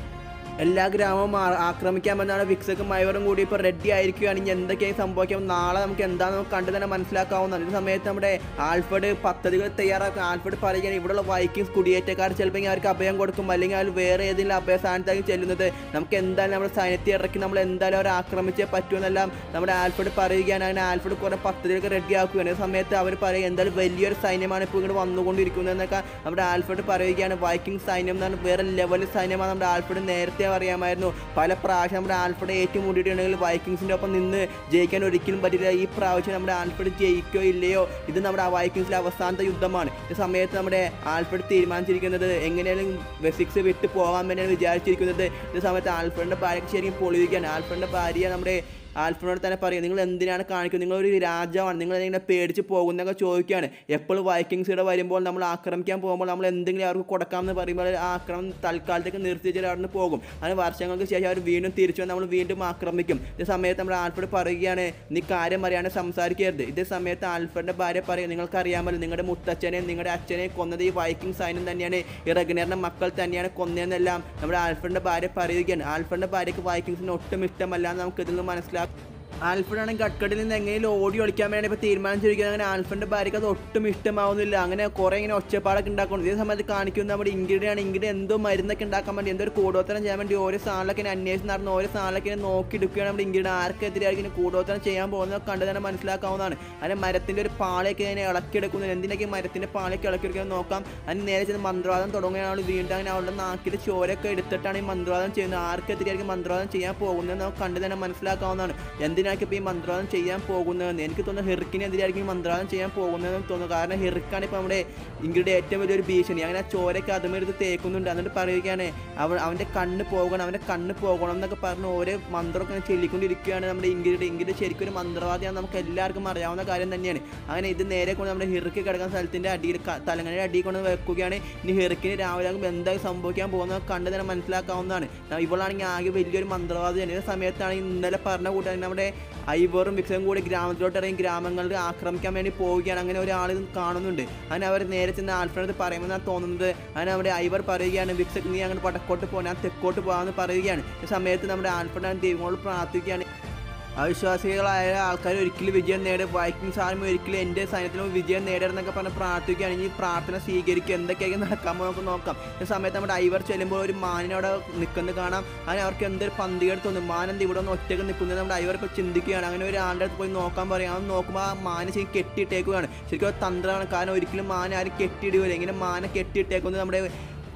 എല്ലാ ഗ്രാമവും ആ- ആക്രമിക്കാമെന്നാണ് വിക്സക്കും മൈവറും കൂടി ഇപ്പോൾ റെഡി ആയിരിക്കുകയാണ് ഇനി എന്തൊക്കെയായി സംഭവിക്കാം നാളെ നമുക്ക് എന്താണെന്ന് നമുക്ക് കണ്ടു തന്നെ മനസ്സിലാക്കാവുന്നതാണ് ഈ സമയത്ത് നമ്മുടെ ആൽഫർഡ് പദ്ധതികൾ തയ്യാറാക്കും ആൽഫർഡ് പറയുകയാണ് ഇവിടെയുള്ള വൈക്കിങ്സ് കുടിയേറ്റക്കാർ ചിലപ്പോൾ അവർക്ക് അഭയം കൊടുക്കും അല്ലെങ്കിൽ അവർ വേറെ ഏതെങ്കിലും അഭയ സ്ഥാനത്തായിരിക്കും ചെല്ലുന്നത് നമുക്ക് എന്തായാലും നമ്മുടെ സൈന്യത്തെ ഇറക്കി നമ്മൾ എന്തായാലും അവരെ ആക്രമിച്ചേ പറ്റുമെന്നെല്ലാം നമ്മുടെ ആൽഫർഡ് പറയുകയാണ് അങ്ങനെ ആൽഫർഡ് കുറേ പദ്ധതികളൊക്കെ റെഡിയാക്കുകയാണ് ഈ സമയത്ത് അവർ പറയുക എന്തായാലും വലിയൊരു സൈന്യമാണ് ഇപ്പോൾ ഇങ്ങോട്ട് വന്നുകൊണ്ടിരിക്കുന്നത് എന്നൊക്കെ നമ്മുടെ ആൽഫർഡ് പറയുകയാണ് വൈക്കിംഗ് സൈന്യം എന്നാണ് വേറെ ലെവലിൽ സൈന്യമാണ് നമ്മുടെ ആൽഫർഡ് നേരത്തെ അറിയാമായിരുന്നു പല പ്രാവശ്യം നമ്മുടെ ആൽഫർഡ് ഏറ്റുമുട്ടിയിട്ടുണ്ടെങ്കിൽ വൈക്കിങ്സിൻ്റെ ഒപ്പം നിന്ന് ജയിക്കാൻ ഒരിക്കലും പറ്റില്ല ഈ പ്രാവശ്യം നമ്മുടെ ആൽഫർഡ് ജയിക്കോ ഇല്ലയോ ഇത് നമ്മുടെ ആ വൈക്കിങ്സിലെ അവസാനത്തെ യുദ്ധമാണ് ഈ സമയത്ത് നമ്മുടെ ആൽഫർഡ് തീരുമാനിച്ചിരിക്കുന്നത് എങ്ങനെയാലും വെസിക്സ് വിട്ട് പോകാൻ വേണ്ടിയാണ് വിചാരിച്ചിരിക്കുന്നത് ഈ സമയത്ത് ആൽഫർഡിൻ്റെ ഭാര്യയ്ക്ക് ശരിക്കും പൊളിയുകയാണ് ആൽഫർഡിൻ്റെ ഭാര്യ നമ്മുടെ ആൽഫ്രനോട് തന്നെ പറയും നിങ്ങൾ എന്തിനാണ് കാണിക്കുന്നത് നിങ്ങളൊരു രാജാവാണ് നിങ്ങൾ ഇങ്ങനെ പേടിച്ച് പോകുന്നതൊക്കെ ചോദിക്കുകയാണ് എപ്പോഴും വൈക്കിങ്സ് ഇവിടെ വരുമ്പോൾ നമ്മൾ ആക്രമിക്കാൻ പോകുമ്പോൾ നമ്മൾ എന്തെങ്കിലും അവർക്ക് കൊടുക്കാമെന്ന് പറയുമ്പോൾ ആ ആക്രമണം തൽക്കാലത്തേക്ക് നിർത്തിച്ചിട്ട് അവിടെ നിന്ന് പോകും അങ്ങനെ വർഷങ്ങൾക്ക് ശേഷം അവർ വീണ്ടും തിരിച്ചു വന്ന് നമ്മൾ വീണ്ടും ആക്രമിക്കും ഇതേ സമയത്ത് നമ്മുടെ ആൽഫ്രഡ് പറയുകയാണ് നീ കാര്യം അറിയാണ്ട് സംസാരിക്കരുത് ഇതേ സമയത്ത് ആൽഫ്രഡിൻ്റെ ഭാര്യ പറയും നിങ്ങൾക്ക് അറിയാമല്ലോ നിങ്ങളുടെ മുത്തച്ഛനെയും നിങ്ങളുടെ അച്ഛനെയും കൊന്നത് ഈ വൈക്കിംഗ് സൈന്യം തന്നെയാണ് ഈ റഗ്നറിൻ്റെ മക്കൾ തന്നെയാണ് കൊന്നതെന്നെല്ലാം നമ്മുടെ ആൽഫ്രഡിൻ്റെ ഭാര്യ പറയുകയാണ് ആൽഫ്രഡിൻ്റെ ഭാര്യയ്ക്ക് വൈക്കിങ്സിന് ഒട്ടും ഇഷ്ടമല്ല എന്ന് നമുക്ക് ഇതിൽ നിന്ന് മനസ്സിലാക്കാം ആൽഫ്രഡാണെങ്കിൽ കട്ട്കട്ടിൽ നിന്ന് എങ്ങനെയും ഓടി ഒളിക്കാൻ വേണ്ടി ഇപ്പോൾ തീരുമാനിച്ചിരിക്കുന്നത് അങ്ങനെ ആൽഫ്രഡിൻ്റെ ഭാര്യയ്ക്ക് അത് ഒട്ടും ഇഷ്ടമാവുന്നില്ല അങ്ങനെ കുറേ ഇങ്ങനെ ഒച്ചപ്പാടൊക്കെ ഉണ്ടാക്കുന്നു ഇതേ സമയത്ത് കാണിക്കുന്നത് നമ്മുടെ ഇൻഗ്രീഡിയാണ് ഇൻഗ്രീഡ് എന്തോ മരുന്നൊക്കെ ഉണ്ടാക്കാൻ വേണ്ടി എന്തോ ഒരു കൂടോത്തരം ചെയ്യാൻ വേണ്ടി ഓരോ സാധനമൊക്കെ ഇങ്ങനെ അന്വേഷിച്ച് നടന്ന് ഓരോ സാധനമൊക്കെ ഇങ്ങനെ നോക്കിയെടുക്കുകയാണ് നമ്മുടെ ഇൻഗ്രീഡ് ആർക്കെതിരെയായിരിക്കും ഇങ്ങനെ കൂടോത്തരം ചെയ്യാൻ പോകുന്നത് കണ്ട് തന്നെ മനസ്സിലാക്കാവുന്നതാണ് അതിന് മരത്തിൻ്റെ ഒരു പാളയൊക്കെ ഇങ്ങനെ ഇളക്കിയെടുക്കുന്നത് എന്തിനൊക്കെ മരത്തിൻ്റെ പാളയൊക്കെ ഇളക്കിയെടുക്കുന്നത് നോക്കാം അതിന് നേരെ ചെന്ന് മന്ത്രവാദം തുടങ്ങുകയാണ് അവൾ വീണ്ടും അങ്ങനെ അവളുടെ നാക്കിൽ ചോരൊക്കെ എടുത്തിട്ടാണ് ഈ മന്ത്രവാദം ചെയ്യുന്നത് ആർക്കെതിരെയായിരിക്കും മന്ത്രവാദം ചെയ്യാൻ പോകുന്നത് നമുക്ക് കണ്ട് തന്നെ മനസ്സിലാക്കാവുന്നതാണ് എന്തിനായിരിക്കും ഇപ്പോൾ ഈ മന്ത്രവാദം ചെയ്യാൻ പോകുന്നതെന്ന് എനിക്ക് തോന്നുന്നു ഹെറിക്കിനെതിരായിരിക്കും ഈ മന്ത്രവാദം ചെയ്യാൻ പോകുന്നതെന്ന് തോന്നുന്നു കാരണം ഹെറിക്കാണ് ഇപ്പോൾ നമ്മുടെ ഇംഗ്ലീഡ് ഏറ്റവും വലിയൊരു ഭീഷണി അങ്ങനെ ആ ചോരയൊക്കെ അതുമെടുത്ത് തേക്കുന്നുണ്ട് എന്നിട്ട് പറയുകയാണ് അവൻ അവൻ്റെ കണ്ണ് പോകണം അവൻ്റെ കണ്ണ് പോകണം എന്നൊക്കെ പറഞ്ഞ് ഓരോ മന്ത്രമൊക്കെ ഇങ്ങനെ ചൊല്ലിക്കൊണ്ടിരിക്കുകയാണ് നമ്മുടെ ഇംഗ്ലീഡ് ഇംഗ്ലീഡ് ശരിക്കും ഒരു മന്ത്രവാദിയാണ് നമുക്ക് എല്ലാവർക്കും അറിയാവുന്ന കാര്യം തന്നെയാണ് അങ്ങനെ ഇത് നേരെ കൊണ്ട് നമ്മുടെ ഹിറുക്ക് കിടക്കുന്ന സ്ഥലത്തിൻ്റെ അടിയിൽ ക- തലങ്ങണയുടെ അടിയിൽ കൊണ്ട് വെക്കുകയാണ് ഇനി ഹിറുക്കിന് രാവിലെ ആകുമ്പോൾ എന്തായി സംഭവിക്കാൻ പോകുന്നത് കണ്ട് തന്നെ മനസ്സിലാക്കാവുന്നതാണ് ന- ഇവളാണെങ്കിൽ ആകെ വലിയൊരു മന്ത്രവാദിയാണ് ഈ സമയത്താണ് ഇന്നലെ പറഞ്ഞ കൂട്ടാൻ നമ്മുടെ ഐവറും വിക്സവും കൂടി ഗ്രാമത്തിലോട്ട് ഇറങ്ങി ഗ്രാമങ്ങളിൽ ആക്രമിക്കാൻ വേണ്ടി പോവുകയാണ് അങ്ങനെ ഒരാൾ ഇത് കാണുന്നുണ്ട് അങ്ങനെ അവർ നേരെ ചെന്ന് ആൽഫ്രഡ് പറയുമെന്നാണ് തോന്നുന്നത് അങ്ങനെ അവിടെ ഐവർ പറയുകയാണ് വിക്സക് നീ അങ്ങോട്ട് വടക്കോട്ട് പോകാൻ ഞാൻ തെക്കോട്ട് പോകാമെന്ന് പറയുകയാണ് ഈ സമയത്ത് നമ്മുടെ ആൽഫ്രഡ് ദൈവങ്ങളോട് പ്രാർത്ഥിക്കുകയാണ് അവിശ്വാസികളായ ആൾക്കാർ ഒരിക്കലും വിജയം നേടും വൈക്കിങ്സ് ആർമി ഒരിക്കലും എൻ്റെ സൈന്യത്തിലും വിജയം നേടരുതെന്നൊക്കെ പറഞ്ഞ് പ്രാർത്ഥിക്കുകയാണ് ഇനി പ്രാർത്ഥന സ്വീകരിക്കുക എന്തൊക്കെയായിരിക്കും നടക്കാമോ നമുക്ക് നോക്കാം ഈ സമയത്ത് നമ്മുടെ ഐവർ ചെല്ലുമ്പോൾ ഒരു മാനിനവിടെ നിൽക്കുന്നത് കാണാം അങ്ങനെ അവർക്ക് എന്തൊരു പന്തികേട് തോന്നും മാൻ എന്ത് ഇവിടെ ഒന്ന് ഒറ്റയ്ക്ക് നിൽക്കുന്നത് നമ്മുടെ ഐവർ ഇപ്പോൾ ചിന്തിക്കുകയാണ് അങ്ങനെ ഒരു ആളുടെ അടുത്ത് പോയി നോക്കാൻ പറയും അവൻ നോക്കുമ്പോൾ ആ മാന് ശരിക്കും കെട്ടിയിട്ടേക്കുകയാണ് ശരിക്കും അത് തന്ത്രമാണ് കാരണം ഒരിക്കലും മാന ആരും കെട്ടിയിടുകയില്ല ഇങ്ങനെ മാന കെട്ടിയിട്ടേക്കുന്നത് നമ്മുടെ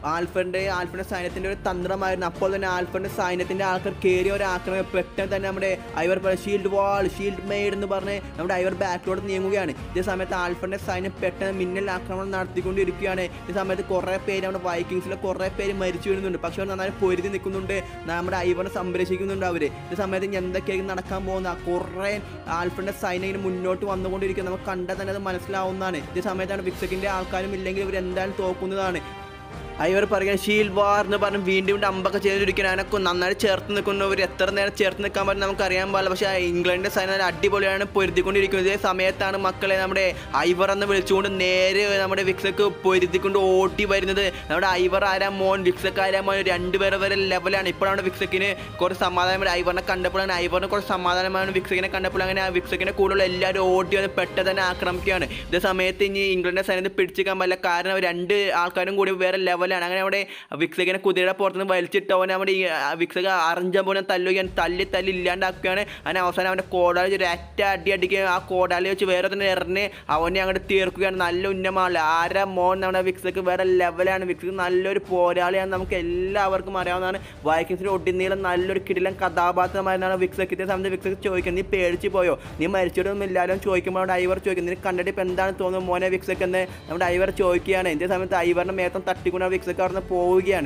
ആൽഫറിൻ്റെ ആൽഫറിൻ്റെ സൈന്യത്തിൻ്റെ ഒരു തന്ത്രമായിരുന്നു അപ്പോൾ തന്നെ ആൽഫറിൻ്റെ സൈന്യത്തിൻ്റെ ആൾക്കാർ കയറിയ ഒരു ആക്രമണം പെട്ടെന്ന് തന്നെ നമ്മുടെ Ivar shield wall shield maid എന്ന് പറഞ്ഞ് നമ്മുടെ ഐവർ ബാക്കിലോട്ട് നീങ്ങുകയാണ് ഇതേ സമയത്ത് ആൽഫറിൻ്റെ സൈന്യം പെട്ടെന്ന് മിന്നൽ ആക്രമണം നടത്തിക്കൊണ്ടിരിക്കുകയാണ് ഈ സമയത്ത് കുറേ പേര് നമ്മുടെ വൈക്കിങ്സിലെ കുറേ പേര് മരിച്ചു വീഴുന്നുണ്ട് പക്ഷെ അവർ നന്നായി പൊരുതി നിൽക്കുന്നുണ്ട് നമ്മുടെ ഐവറിനെ സംരക്ഷിക്കുന്നുണ്ട് അവർ ഈ സമയത്ത് ഇനി എന്തൊക്കെയായിരിക്കും നടക്കാൻ പോകുന്ന കുറേ ആൽഫറിൻ്റെ സൈന്യം ഇങ്ങനെ മുന്നോട്ട് വന്നുകൊണ്ടിരിക്കുക നമുക്ക് കണ്ടാൽ തന്നെ അത് മനസ്സിലാവുന്നതാണ് ഈ സമയത്താണ് വിക്സക്കിൻ്റെ ആൾക്കാരും ഇല്ലെങ്കിൽ ഇവർ എന്തായാലും തോക്കുന്നതാണ് അയ്യവർ പറയുക ഷീൽ വാർ എന്ന് പറഞ്ഞ് വീണ്ടും വീണ്ടും അമ്പൊക്കെ ചെയ്തിരിക്കണം അതിനൊക്കെ നന്നായി ചേർത്ത് നിൽക്കുന്നവർ എത്ര നേരം ചേർത്ത് നിൽക്കാൻ പറ്റും നമുക്ക് അറിയാൻ പാടില്ല പക്ഷേ ഇംഗ്ലണ്ടിൻ്റെ സൈന്യം നല്ല അടിപൊളിയാണ് പൊരുത്തിക്കൊണ്ടിരിക്കുന്നത് ഇതേ സമയത്താണ് മക്കളെ നമ്മുടെ ഐവർ എന്ന് വിളിച്ചുകൊണ്ട് നേരെ നമ്മുടെ വിക്സക്ക് പൊരുത്തിക്കൊണ്ട് ഓട്ടി വരുന്നത് നമ്മുടെ ഐവർ ആരാ മോൻ വിക്സക്ക് ആരാ മോൻ രണ്ടുപേരെ വരെ ലെവലാണ് ഇപ്പോഴാണ് വിക്സക്കിന് കുറച്ച് സമാധാനം ഐവറിനെ കണ്ടപ്പോഴാണ് ഐവറിന് കുറച്ച് സമാധാനമാണ് വിക്സക്കിനെ കണ്ടപ്പോൾ അങ്ങനെ ആ വിക്സക്കിനെ കൂടുതലുള്ള എല്ലാവരും ഓട്ടി വന്ന് പെട്ടെന്ന് തന്നെ ആക്രമിക്കുകയാണ് ഇതേ സമയത്ത് ഇനി ഇംഗ്ലണ്ടിൻ്റെ സൈന്യത്തെ പിടിച്ചിക്കാൻ പറ്റില്ല കാരണം അവർ രണ്ട് ആൾക്കാരും കൂടി വേറെ ലെവലാണ് അങ്ങനെ അവിടെ വിക്സകിനെ കുതിരയുടെ പുറത്തുനിന്ന് വലിച്ചിട്ട് അവനെ നമ്മുടെ ഈ വിക്സക അറിഞ്ഞ പോലെ തല്ലുകയാണ് തല്ലി തല്ലി ഇല്ലാണ്ടാക്കുകയാണ് അങ്ങനെ അവസാനം അവൻ്റെ കോടാലി വെച്ച് ഒരു അറ്റ അടി അടിക്കുകയും ആ കോടാലി വെച്ച് വേറെ തന്നെ എറിഞ്ഞ് അവനെ അങ്ങോട്ട് തീർക്കുകയാണ് നല്ല ഉന്നമാണ് ആരാ മോൻ നമ്മുടെ വിക്സക്ക് വേറെ ലെവലാണ് വിക്സക്ക് നല്ലൊരു പോരാളിയാണ് നമുക്ക് എല്ലാവർക്കും അറിയാവുന്നതാണ് വൈക്കിങ്സിൻ്റെ ഒട്ടിനീളം നല്ലൊരു കിടിലൻ കഥാപാത്രമായിരുന്നാണ് വിക്സക്ക് ഇതേ സമയത്ത് വിക്സക്ക് ചോദിക്കുന്നത് നീ പേടിച്ച് പോയോ നീ മരിച്ചിട്ടൊന്നും ഇല്ലാലും ചോദിക്കുമ്പോൾ അവിടെ ഐവർ ചോദിക്കുന്നത് നിനക്ക് കണ്ടിട്ട് ഇപ്പം എന്താണ് തോന്നുന്നത് മോനെ വിക്സക്ക് എന്ന് നമ്മുടെ ഐവർ ചോദിക്കുകയാണ് ഇതേ സമയത്ത് ഐവറിൻ്റെ മേത്തം തട്ടിക്കൊണ്ട് ആ വിക്സക്ക് അവിടെ നിന്ന് പോവുകയാണ്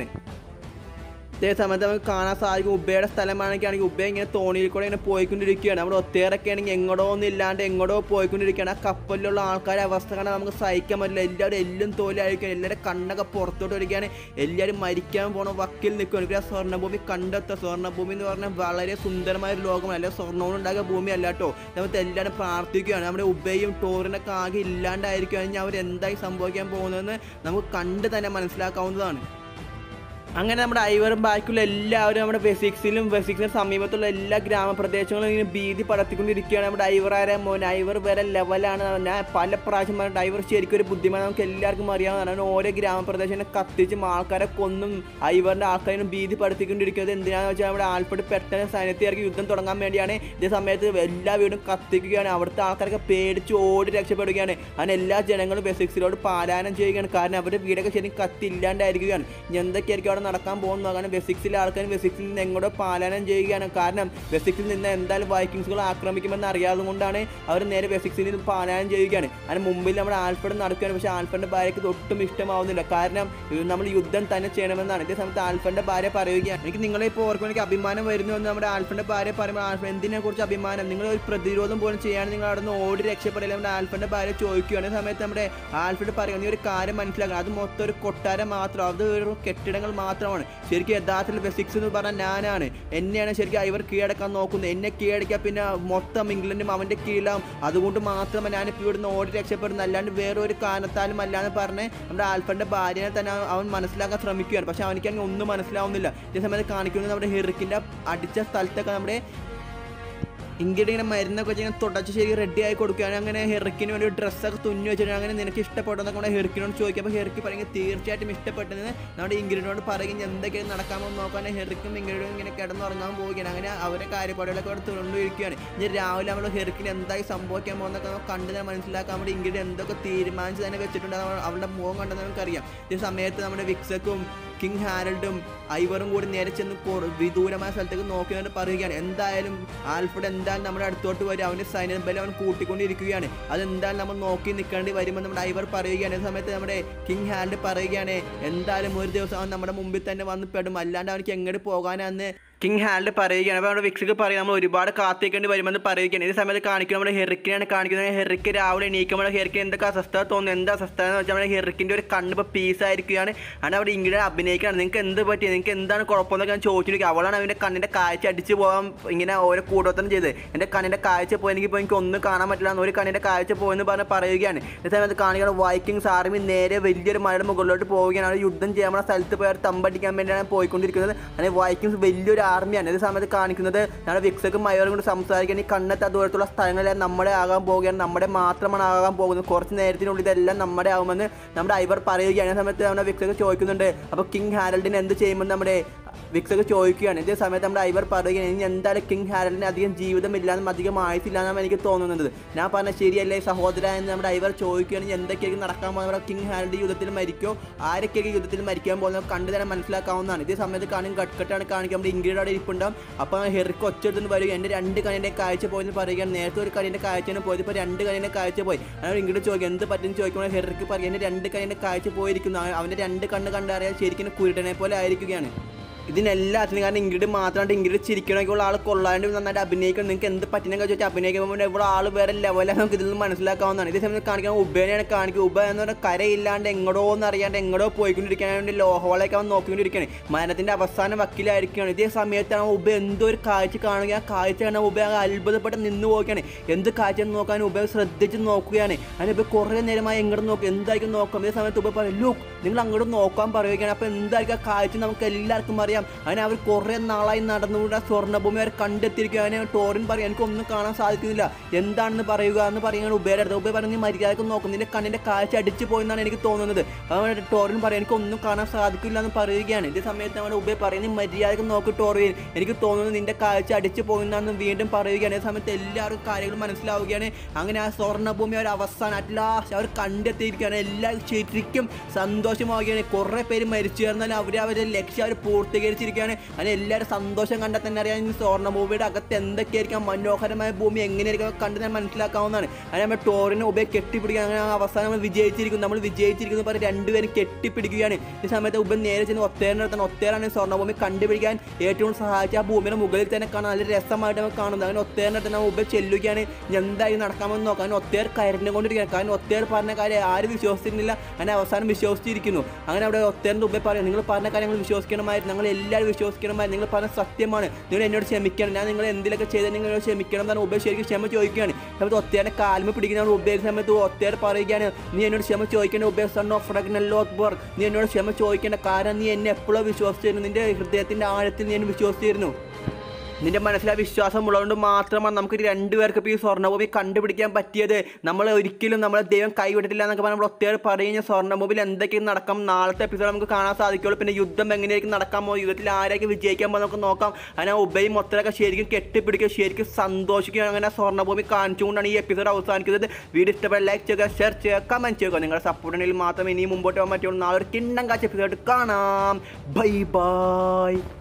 ഇതേ സമയത്ത് നമുക്ക് കാണാൻ സാധിക്കും ഉബയുടെ സ്ഥലമാണെങ്കിൽ ഉബ ഇങ്ങനെ തോണിയിൽ കൂടെ ഇങ്ങനെ പോയിക്കൊണ്ടിരിക്കുകയാണ് നമ്മുടെ ഒത്തേറൊക്കെ ആണെങ്കിൽ എങ്ങോട്ടോ ഒന്നും ഇല്ലാണ്ട് എങ്ങോട്ടോ പോയിക്കൊണ്ടിരിക്കുകയാണ് ആ കപ്പലിലുള്ള ആൾക്കാരുടെ അവസ്ഥ കാണാൻ നമുക്ക് സഹിക്കാൻ പറ്റില്ല എല്ലാവരും എല്ലും തോലായിരിക്കും എല്ലാവരും കണ്ണൊക്കെ പുറത്തോട്ട് വരികയാണ് എല്ലാവരും മരിക്കാൻ പോണ വക്കിൽ നിൽക്കുകയാണ് ഇവർ ആ സ്വർണ്ണഭൂമി കണ്ടെത്തുക സ്വർണ്ണഭൂമി എന്ന് പറഞ്ഞാൽ വളരെ സുന്ദരമായ ഒരു ലോകമാണ് അല്ലെ സ്വർണ്ണവും ഉണ്ടാകുക ഭൂമി അല്ല കേട്ടോ നമുക്ക് എല്ലാവരും പ്രാർത്ഥിക്കുകയാണ് നമ്മുടെ ഉബയും ടോറിനൊക്കെ ആകെ ഇല്ലാണ്ടായിരിക്കുകയാണെങ്കിൽ അവർ എന്തായി സംഭവിക്കാൻ പോകുന്നതെന്ന് നമുക്ക് കണ്ട് തന്നെ മനസ്സിലാക്കാവുന്നതാണ് അങ്ങനെ നമ്മുടെ ഐവറും ബാക്കിയുള്ള എല്ലാവരും നമ്മുടെ വെസിക്സിലും വെസിക്സിന് സമീപത്തുള്ള എല്ലാ ഗ്രാമപ്രദേശങ്ങളും ഇങ്ങനെ ഭീതി പടർത്തിക്കൊണ്ടിരിക്കുകയാണ് നമ്മുടെ ഐവർ ആരെ മോൻ ഐവർ വേറെ ലെവലാണ് ഞാൻ പല പ്രാവശ്യം പറഞ്ഞിട്ട് ഐവർ ശരിക്കും ഒരു ബുദ്ധിമാണ് നമുക്ക് എല്ലാവർക്കും അറിയാവുന്നതാണ് ഓരോ ഗ്രാമപ്രദേശങ്ങളെ കത്തിച്ചും ആൾക്കാരെ കൊന്നും ഐവറിൻ്റെ ആൾക്കാരും ഭീതി പടുത്തിക്കൊണ്ടിരിക്കുന്നത് എന്തിനാണെന്ന് വെച്ചാൽ നമ്മുടെ ആൽപ്പട് പെട്ടെന്ന് സൈന്യത്തിൽ ഇറങ്ങി യുദ്ധം തുടങ്ങാൻ വേണ്ടിയാണ് ഇതേ സമയത്ത് എല്ലാ വീടും കത്തിക്കുകയാണ് അവിടുത്തെ ആൾക്കാരൊക്കെ പേടിച്ച് ഓടി രക്ഷപ്പെടുകയാണ് അങ്ങനെ എല്ലാ ജനങ്ങളും വെസിക്സിലോട് പാലായനം ചെയ്യുകയാണ് കാരണം അവരുടെ വീടൊക്കെ ശരിക്കും കത്തില്ലാണ്ടായിരിക്കുകയാണ് ഇനി എന്തൊക്കെയായിരിക്കും അവിടെ നടക്കാൻ പോകുന്നത് കാരണം വെസിക്സിലെ ആൾക്കാർ വെസിക്സിൽ നിന്ന് എങ്ങോട്ടോ പാലായനം ചെയ്യുകയാണ് കാരണം വെസിക്സിൽ നിന്ന് എന്തായാലും വൈക്കിങ്സുകൾ ആക്രമിക്കുമെന്ന് അറിയാതെ കൊണ്ടാണ് അവർ നേരെ വെസിക്സിൽ നിന്ന് പാലായനം ചെയ്യുകയാണ് അതിന് മുമ്പിൽ നമ്മുടെ ആൽഫ്രഡ് നടക്കുകയാണ് പക്ഷേ ആൽഫ്രഡിൻ്റെ ഭാര്യയ്ക്ക് ഇത് ഒട്ടും ഇഷ്ടമാവുന്നില്ല കാരണം ഇത് നമ്മൾ യുദ്ധം തന്നെ ചെയ്യണമെന്നാണ് ഇതേ സമയത്ത് ആൽഫ്രഡിൻ്റെ ഭാര്യ പറയുകയാണ് എനിക്ക് നിങ്ങളെ ഇപ്പോൾ ഓർക്കുമ്പോൾ എനിക്ക് അഭിമാനം വരുന്നു എന്ന് നമ്മുടെ ആൽഫ്രഡിൻ്റെ ഭാര്യ പറയുമ്പോൾ ആൽഫ്രഡ് എന്തിനെ കുറിച്ച് അഭിമാനം നിങ്ങൾ ഒരു പ്രതിരോധം പോലും ചെയ്യാൻ നിങ്ങൾ അവിടെ നിന്ന് ഓടി രക്ഷപ്പെടില്ല നമ്മുടെ ആൽഫ്രഡിൻ്റെ ഭാര്യ ചോദിക്കുകയാണ് ഈ സമയത്ത് നമ്മുടെ ആൽഫ്രഡ് പറയുക നീ ഒരു കാര്യം മനസ്സിലാക്കണം അത് മൊത്തം ഒരു കൊട്ടാരം മാത്രം അത് ഒരു കെട്ടിടങ്ങൾ മാത്രമാണ് ശരിക്കും യഥാർത്ഥത്തിൽ ബെസിക്സ് എന്ന് പറഞ്ഞാൽ ഞാനാണ് എന്നെയാണ് ശരിക്കും ഇവർ കീഴടക്കാൻ നോക്കുന്നത് എന്നെ കീഴടക്കിയാൽ പിന്നെ മൊത്തം ഇംഗ്ലണ്ടും അവൻ്റെ കീഴിലാവും അതുകൊണ്ട് മാത്രമേ ഞാനിപ്പോൾ ഇവിടുന്ന് ഓടി രക്ഷപ്പെടുന്നത് അല്ലാണ്ട് വേറെ ഒരു കാരണത്താലും അല്ലാന്ന് പറഞ്ഞ് നമ്മുടെ ആൽഫറിൻ്റെ ഭാര്യനെ തന്നെ അവൻ മനസ്സിലാക്കാൻ ശ്രമിക്കുകയാണ് പക്ഷെ അവനിക്കാണെങ്കിൽ ഒന്നും മനസ്സിലാവുന്നില്ല ഇതേ സമയത്ത് കാണിക്കുന്നത് നമ്മുടെ ഹെറിക്കിൻ്റെ അടിച്ച സ്ഥലത്തൊക്കെ നമ്മുടെ ഇങ്ങനെ ഇങ്ങനെ മരുന്നൊക്കെ വെച്ച് ഇങ്ങനെ തുടച്ച് ശരി റെഡി ആയി കൊടുക്കുകയാണ് അങ്ങനെ ഹെറിക്കിന് വേണ്ടി ഡ്രസ്സൊക്കെ തുന്നി വെച്ചിട്ട് അങ്ങനെ നിനക്ക് ഇഷ്ടപ്പെട്ടതൊക്കെ നമ്മുടെ ഹെറിക്കിനോട് ചോദിക്കും അപ്പോൾ ഹെറിക്ക് പറയുന്നത് തീർച്ചയായിട്ടും ഇഷ്ടപ്പെട്ടത് നമ്മുടെ ഇംഗ്ലണ്ടിനോട് പറയും എന്തൊക്കെയാണ് നടക്കാമെന്ന് നോക്കാൻ ഹെറിക്കും ഇംഗ്ലണ്ടും ഇങ്ങനെ കിടന്നുറങ്ങാൻ പോവുകയാണ് അങ്ങനെ അവരെ കാര്യപാടുകളൊക്കെ അവിടെ തുറന്നിരിക്കുകയാണ് ഇനി രാവിലെ നമ്മൾ ഹെറിക്കിന് എന്തായി സംഭവിക്കാൻ പോകുന്നതൊക്കെ നമുക്ക് കണ്ട് തന്നെ മനസ്സിലാക്കാൻ വേണ്ടി ഇംഗ്ലണ്ട് എന്തൊക്കെ തീരുമാനിച്ച് തന്നെ വെച്ചിട്ടുണ്ട് അത് അവളുടെ മുഖം കണ്ടെന്ന് നമുക്കറിയാം ഈ സമയത്ത് നമ്മുടെ വിക്സക്കും കിങ് ഹാരൽഡും ഐവറും കൂടി നേരെ ചെന്ന് കൊ- വിദൂരമായ സ്ഥലത്തേക്ക് നോക്കിയിട്ട് പറയുകയാണ് എന്തായാലും ആൽഫ്രഡ് എന്തായാലും നമ്മുടെ അടുത്തോട്ട് വരും അവൻ്റെ സൈന്യം ബലം അവൻ കൂട്ടിക്കൊണ്ടിരിക്കുകയാണ് അതെന്തായാലും നമ്മൾ നോക്കി നിൽക്കേണ്ടി വരുമെന്ന് നമ്മുടെ ഐവർ പറയുകയാണ് ഈ സമയത്ത് നമ്മുടെ കിങ് ഹാരൽഡ് പറയുകയാണ് എന്തായാലും ഒരു ദിവസം അവൻ നമ്മുടെ മുമ്പിൽ തന്നെ വന്ന് പെടും അല്ലാണ്ട് അവനിക്ക് എങ്ങോട്ട് പോകാനാന്ന് കിങ് ഹാൻഡ് പറയുകയാണ് അപ്പോൾ നമ്മുടെ വിക്സിക്ക് പറയും നമ്മൾ ഒരുപാട് കാത്തിക്കേണ്ടി വരുമെന്ന് പറയുകയാണ് ഈ സമയത്ത് കാണിക്കുന്നത് നമ്മുടെ ഹെറിക്കിനാണ് കാണിക്കുന്നത് ഹെറിക്ക് രാവിലെ എണീക്കുമ്പോൾ ഹെറിക്കിന് എന്തൊക്കെ അസ്വസ്ഥത തോന്നുന്നു എന്താ അസ്വസ്ഥത എന്ന് വെച്ചാൽ നമ്മുടെ ഹെറിക്കിൻ്റെ ഒരു കണ്ണ് ഇപ്പോൾ പീസായിരിക്കുകയാണ് ആണ് അവിടെ ഇങ്ങനെ അഭിനയിക്കുകയാണ് നിങ്ങൾക്ക് എന്ത് പറ്റി നിങ്ങൾക്ക് എന്താണ് കുഴപ്പമെന്നൊക്കെ ഞാൻ ചോദിച്ചിരിക്കുക അവളാണ് അവൻ്റെ കണ്ണിൻ്റെ കാഴ്ച അടിച്ച് പോകാൻ ഇങ്ങനെ ഓരോ കൂടോത്തരം ചെയ്ത് എൻ്റെ കണ്ണിൻ്റെ കാഴ്ച പോയി എനിക്ക് ഇപ്പോൾ എനിക്ക് ഒന്നും കാണാൻ പറ്റില്ല എന്ന് ഒരു കണ്ണിൻ്റെ കാഴ്ച പോയെന്ന് പറഞ്ഞ് പറയുകയാണ് ഈ സമയത്ത് കാണിക്കുന്ന വൈക്കിങ്സ് ആർമി നേരെ വലിയൊരു മലയുടെ മുകളിലോട്ട് പോവുകയാണ് അവർ യുദ്ധം ചെയ്യാൻ നമ്മുടെ സ്ഥലത്ത് പോയി അവർ തമ്പടിക്കാൻ വേണ്ടിയാണ് പോയിക്കൊണ്ടിരിക്കുന്നത് അങ്ങനെ വൈക്കിങ്സ് വലിയൊരു ആർമിയാണ് ഈ സമയത്ത് കാണിക്കുന്നത് ഞങ്ങളുടെ വിക്സക്കും മയോറും കൂടി സംസാരിക്കാൻ ഈ കണ്ണെത്ത ദൂരത്തുള്ള സ്ഥലങ്ങളെല്ലാം നമ്മുടെ ആകാൻ പോവുകയാണ് നമ്മുടെ മാത്രമാണ് ആകാൻ പോകുന്നത് കുറച്ച് നേരത്തിനുള്ളിൽ ഇതെല്ലാം നമ്മുടെ ആകുമെന്ന് നമ്മുടെ ഐവർ പറയുകയാണ് ഈ സമയത്ത് നമ്മുടെ വിക്സക്ക് ചോദിക്കുന്നുണ്ട് അപ്പോൾ കിങ് ഹാരൽഡിന് എന്ത് ചെയ്യുമെന്ന് നമ്മുടെ വിക്സൊക്കെ ചോദിക്കുകയാണ് ഇതേ സമയത്ത് നമ്മുടെ ഐവർ പറയുകയാണ് ഇനി എന്തായാലും കിങ് ഹാരലിന് അധികം ജീവിതമില്ലാന്നും അധികം ആയുസില്ലാന്നാണ് എനിക്ക് തോന്നുന്നത് ഞാൻ പറഞ്ഞ ശരിയല്ലേ സഹോദര എന്ന് നമ്മുടെ ഐവർ ചോദിക്കുകയാണെങ്കിൽ എന്തൊക്കെയായിരിക്കും നടക്കാൻ പോകുന്നത് നമ്മുടെ കിങ് ഹാരലിൻ്റെ യുദ്ധത്തിൽ മരിക്കോ ആരൊക്കെയൊക്കെ യുദ്ധത്തിൽ മരിക്കാൻ പോകുന്നത് കണ്ടു തന്നെ മനസ്സിലാക്കാവുന്നതാണ് ഇതേ സമയത്ത് കാണും കട്ട്കട്ടാണ് കാണിക്കുക നമ്മുടെ ഇംഗ്രീഡ് അവിടെ ഇരിപ്പുണ്ടാവും അപ്പോൾ ഹെറിക്ക് ഒച്ചെടുത്തുകൊണ്ട് വരിക എൻ്റെ രണ്ട് കണിൻ്റെ കാഴ്ച പോയെന്ന് പറയുകയാണ് നേരത്തെ ഒരു കണിൻ്റെ കാഴ്ചയാണ് പോയത് ഇപ്പോൾ രണ്ട് കണിൻ്റെ കാഴ്ച പോയി അങ്ങനെ ഇംഗ്രീഡ് ചോദിക്കും എന്ത് പറ്റും ചോദിക്കുമ്പോൾ ഹെറിക്ക് പറയും എൻ്റെ രണ്ട് കണിൻ്റെ കാഴ്ച പോയിരിക്കുന്നു അവൻ്റെ രണ്ട് കണ്ണ് കണ്ടറിയാൻ ശരിക്കും കുരുടനെ പോലെ ആയിരിക്കുകയാണ് ഇതിനെല്ലാത്തിനും കാരണം ഇങ്ങോട്ട് മാത്രമായിട്ട് ഇങ്ങോട്ട് ചിരിക്കണമെങ്കിൽ ഉള്ള ആൾ കൊള്ളാണ്ട് നന്നായിട്ട് അഭിനയിക്കണം നിങ്ങൾക്ക് എന്ത് പറ്റുന്നൊക്കെ ചോദിച്ചാൽ അഭിനയിക്കുമ്പോൾ ഇവിടെ ആൾ വേറെ ലെവലാണ് നമുക്ക് ഇതിൽ നിന്ന് മനസ്സിലാക്കാവുന്നതാണ് ഇതേ സമയത്ത് കാണിക്കാൻ ഉബേനെയാണ് കാണിക്കുക ഉബ എന്ന് പറഞ്ഞാൽ കരയില്ലാണ്ട് എങ്ങടോ എന്ന് അറിയാണ്ട് എങ്ങടോ പോയിക്കൊണ്ടിരിക്കാൻ വേണ്ടി ലോഹോളൊക്കെ അവൻ നോക്കിക്കൊണ്ടിരിക്കുകയാണ് മരണത്തിൻ്റെ അവസാന വക്കിലായിരിക്കുകയാണ് ഇതേ സമയത്താണ് ഉബ എന്തോ ഒരു കാഴ്ച കാണുക ആ കാഴ്ച കാണാൻ ഉബ ആകെ അത്ഭുതപ്പെട്ട് നിന്ന് പോവുകയാണ് എന്ത് കാഴ്ച എന്ന് നോക്കാൻ ഉബ ശ്രദ്ധിച്ച് നോക്കുകയാണ് അതിന് ഉബ കുറേ നേരമായി എങ്ങോട്ട് നോക്കും എന്തായിരിക്കും നോക്കാം ഇതേ സമയത്ത് ഉബ പറയും ലൂക്ക് നിങ്ങൾ അങ്ങോട്ട് നോക്കാൻ പറയുകയാണ് അപ്പോൾ എന്തായിരിക്കും ആ കാഴ്ച നമുക്ക് എല്ലാവർക്കും അറിയാം അങ്ങനെ അവർ കുറേ നാളായി നടന്നുകൊണ്ട് ആ സ്വർണ്ണഭൂമി അവർ കണ്ടെത്തിയിരിക്കുക അങ്ങനെ ടോറിൻ പറയും എനിക്കൊന്നും കാണാൻ സാധിക്കുന്നില്ല എന്താണെന്ന് പറയുക എന്ന് പറയുകയാണ് ഉബയുടെ അടുത്ത് ഉബ പറഞ്ഞ് മര്യാദക്ക് നോക്കും നിന്റെ കണ്ണിൻ്റെ കാഴ്ച അടിച്ചു പോയെന്നാണ് എനിക്ക് തോന്നുന്നത് അവൻ ടോറിൻ പറയും എനിക്കൊന്നും കാണാൻ സാധിക്കില്ല എന്ന് പറയുകയാണ് ഇതേ സമയത്ത് അവൻ ഉബ പറയുന്നത് മര്യാദക്ക് നോക്കി ടോറിൻ എനിക്ക് തോന്നുന്നത് നിന്റെ കാഴ്ച അടിച്ചു പോകുന്നതാണെന്ന് വീണ്ടും പറയുകയാണ് ഈ സമയത്ത് എല്ലാവർക്കും കാര്യങ്ങൾ മനസ്സിലാവുകയാണ് അങ്ങനെ ആ സ്വർണ്ണഭൂമി അവർ അവസാനം അറ്റ് ലാസ്റ്റ് അവർ കണ്ടെത്തിയിരിക്കുകയാണ് എല്ലാവരും ശരിക്കും സന്തോഷമാവുകയാണ് കുറേ പേര് മരിച്ചു ചേർന്നാൽ അവർ അവരുടെ ലക്ഷ്യം അവർ പൂർത്തീകരിച്ചിരിക്കുകയാണ് അങ്ങനെ എല്ലാവരും സന്തോഷം കണ്ടാൽ തന്നെ അറിയാം ഈ സ്വർണ്ണഭൂമിയുടെ അകത്ത് എന്തൊക്കെയായിരിക്കും ആ മനോഹരമായ ഭൂമി എങ്ങനെയായിരിക്കും കണ്ട് തന്നെ മനസ്സിലാക്കാവുന്നതാണ് അങ്ങനെ നമ്മൾ ടോറിനെ ഉപയോഗ കെട്ടിപ്പിടിക്കുക അങ്ങനെ ആ അവസാനം നമ്മൾ വിജയിച്ചിരിക്കുന്നു നമ്മൾ വിജയിച്ചിരിക്കുന്നു പറഞ്ഞ് രണ്ടുപേരും കെട്ടിപ്പിടിക്കുകയാണ് ഈ സമയത്ത് ഉപ നേരെ ചെന്ന് ഒത്തേറിൻ്റെ അടുത്താണ് ഒത്തേറാണ് ഈ സ്വർണ്ണഭൂമി കണ്ടുപിടിക്കാൻ ഏറ്റവും സഹായിച്ച ആ ഭൂമിയുടെ മുകളിൽ തന്നെ കാണാൻ നല്ല രസമായിട്ട് നമുക്ക് കാണുന്നത് അങ്ങനെ ഒത്തേറിൻ്റെ അടുത്ത് നമ്മൾ ഉപ ചെല്ലുകയാണ് ഇനി എന്തായി നടക്കാമെന്ന് നോക്കാം അങ്ങനെ ഒത്തേർ കയറിനെ കൊണ്ടിരിക്കുകയാണ് കാരണം ഒത്തേർ പറഞ്ഞ കാര്യം ആരും വിശ്വസിച്ചിരുന്നില്ല അങ്ങനെ അവസാനം വിശ്വസിച്ചിരിക്കുന്നു അങ്ങനെ അവിടെ ഒത്തേറിൻ്റെ ഉപ പറയും നിങ്ങൾ പറഞ്ഞ കാര്യങ്ങൾ വിശ്വസിക്കണമായിരുന്നു ഞങ്ങൾ എല്ലാവരും വിശ്വസിക്കണമായിരുന്നു നിങ്ങൾ പറഞ്ഞ സത്യമാണ് നിങ്ങൾ എന്നോട് ക്ഷമിക്കണം ഞാൻ നിങ്ങൾ എന്തിലൊക്കെ ചെയ്ത് നിങ്ങളോട് ക്ഷമിക്കണം എന്നാണ് ഉപ ശരിക്കും ക്ഷമ ചോദിക്കുകയാണ് സമയത്ത് ഒത്തേറെ കാൽമ പിടിക്കുന്ന ഉപയോഗിച്ച സമയത്ത് ഒത്തേറെ പറയുകയാണ് നീ എന്നോട് ക്ഷമ ചോദിക്കേണ്ട ഉപയോഗ സൺ ഓഫ് റഗ്നല്ലോത്ബർ നീ എന്നോട് ക്ഷമ ചോദിക്കേണ്ട കാരണം നീ എന്നെ എപ്പോഴും വിശ്വസിച്ചിരുന്നു നിന്റെ ഹൃദയത്തിന്റെ ആഴത്തിൽ നീ എന്നെ വിശ്വസിച്ചിരുന്നു നിന്റെ മനസ്സിൽ ആ വിശ്വാസം ഉള്ളതുകൊണ്ട് മാത്രമാണ് നമുക്ക് ഈ രണ്ടുപേർക്ക് ഇപ്പോൾ ഈ സ്വർണ്ണഭൂമി കണ്ടുപിടിക്കാൻ പറ്റിയത് നമ്മൾ ഒരിക്കലും നമ്മളെ ദൈവം കൈവിട്ടിട്ടില്ല എന്നൊക്കെ പറഞ്ഞ് നമ്മൾ ഒത്തേറെ പറയുന്ന സ്വർണ്ണഭൂമിയിൽ എന്തൊക്കെയും നടക്കാം നാളത്തെ എപ്പിസോഡ് നമുക്ക് കാണാൻ സാധിക്കുള്ളൂ പിന്നെ യുദ്ധം എങ്ങനെയായിരിക്കും നടക്കാൻ പോകും യുദ്ധത്തിൽ ആരായിരിക്കും വിജയിക്കാൻ പോകുന്നത് നമുക്ക് നോക്കാം അങ്ങനെ ഉബയും മൊത്തമൊക്കെ ശരിക്കും കെട്ടിപ്പിടിക്കുക ശരിക്കും സന്തോഷിക്കുക അങ്ങനെ സ്വർണ്ണഭൂമി കാണിച്ചുകൊണ്ടാണ് ഈ എപ്പിസോഡ് അവസാനിക്കുന്നത് വീഡിയോ ഇഷ്ടപ്പെട്ട ലൈക്ക് ചെയ്യുക ഷെയർ ചെയ്യുക കമൻറ്റ് ചെയ്യുക നിങ്ങളുടെ സപ്പോർട്ടിനെങ്കിൽ മാത്രമേ ഇനി മുമ്പോട്ട് പോകാൻ പറ്റുള്ളൂ നാളെ ഒരു കിണ്ണം കാച്ച എപ്പിസോഡ് കാണാം ബൈ ബൈ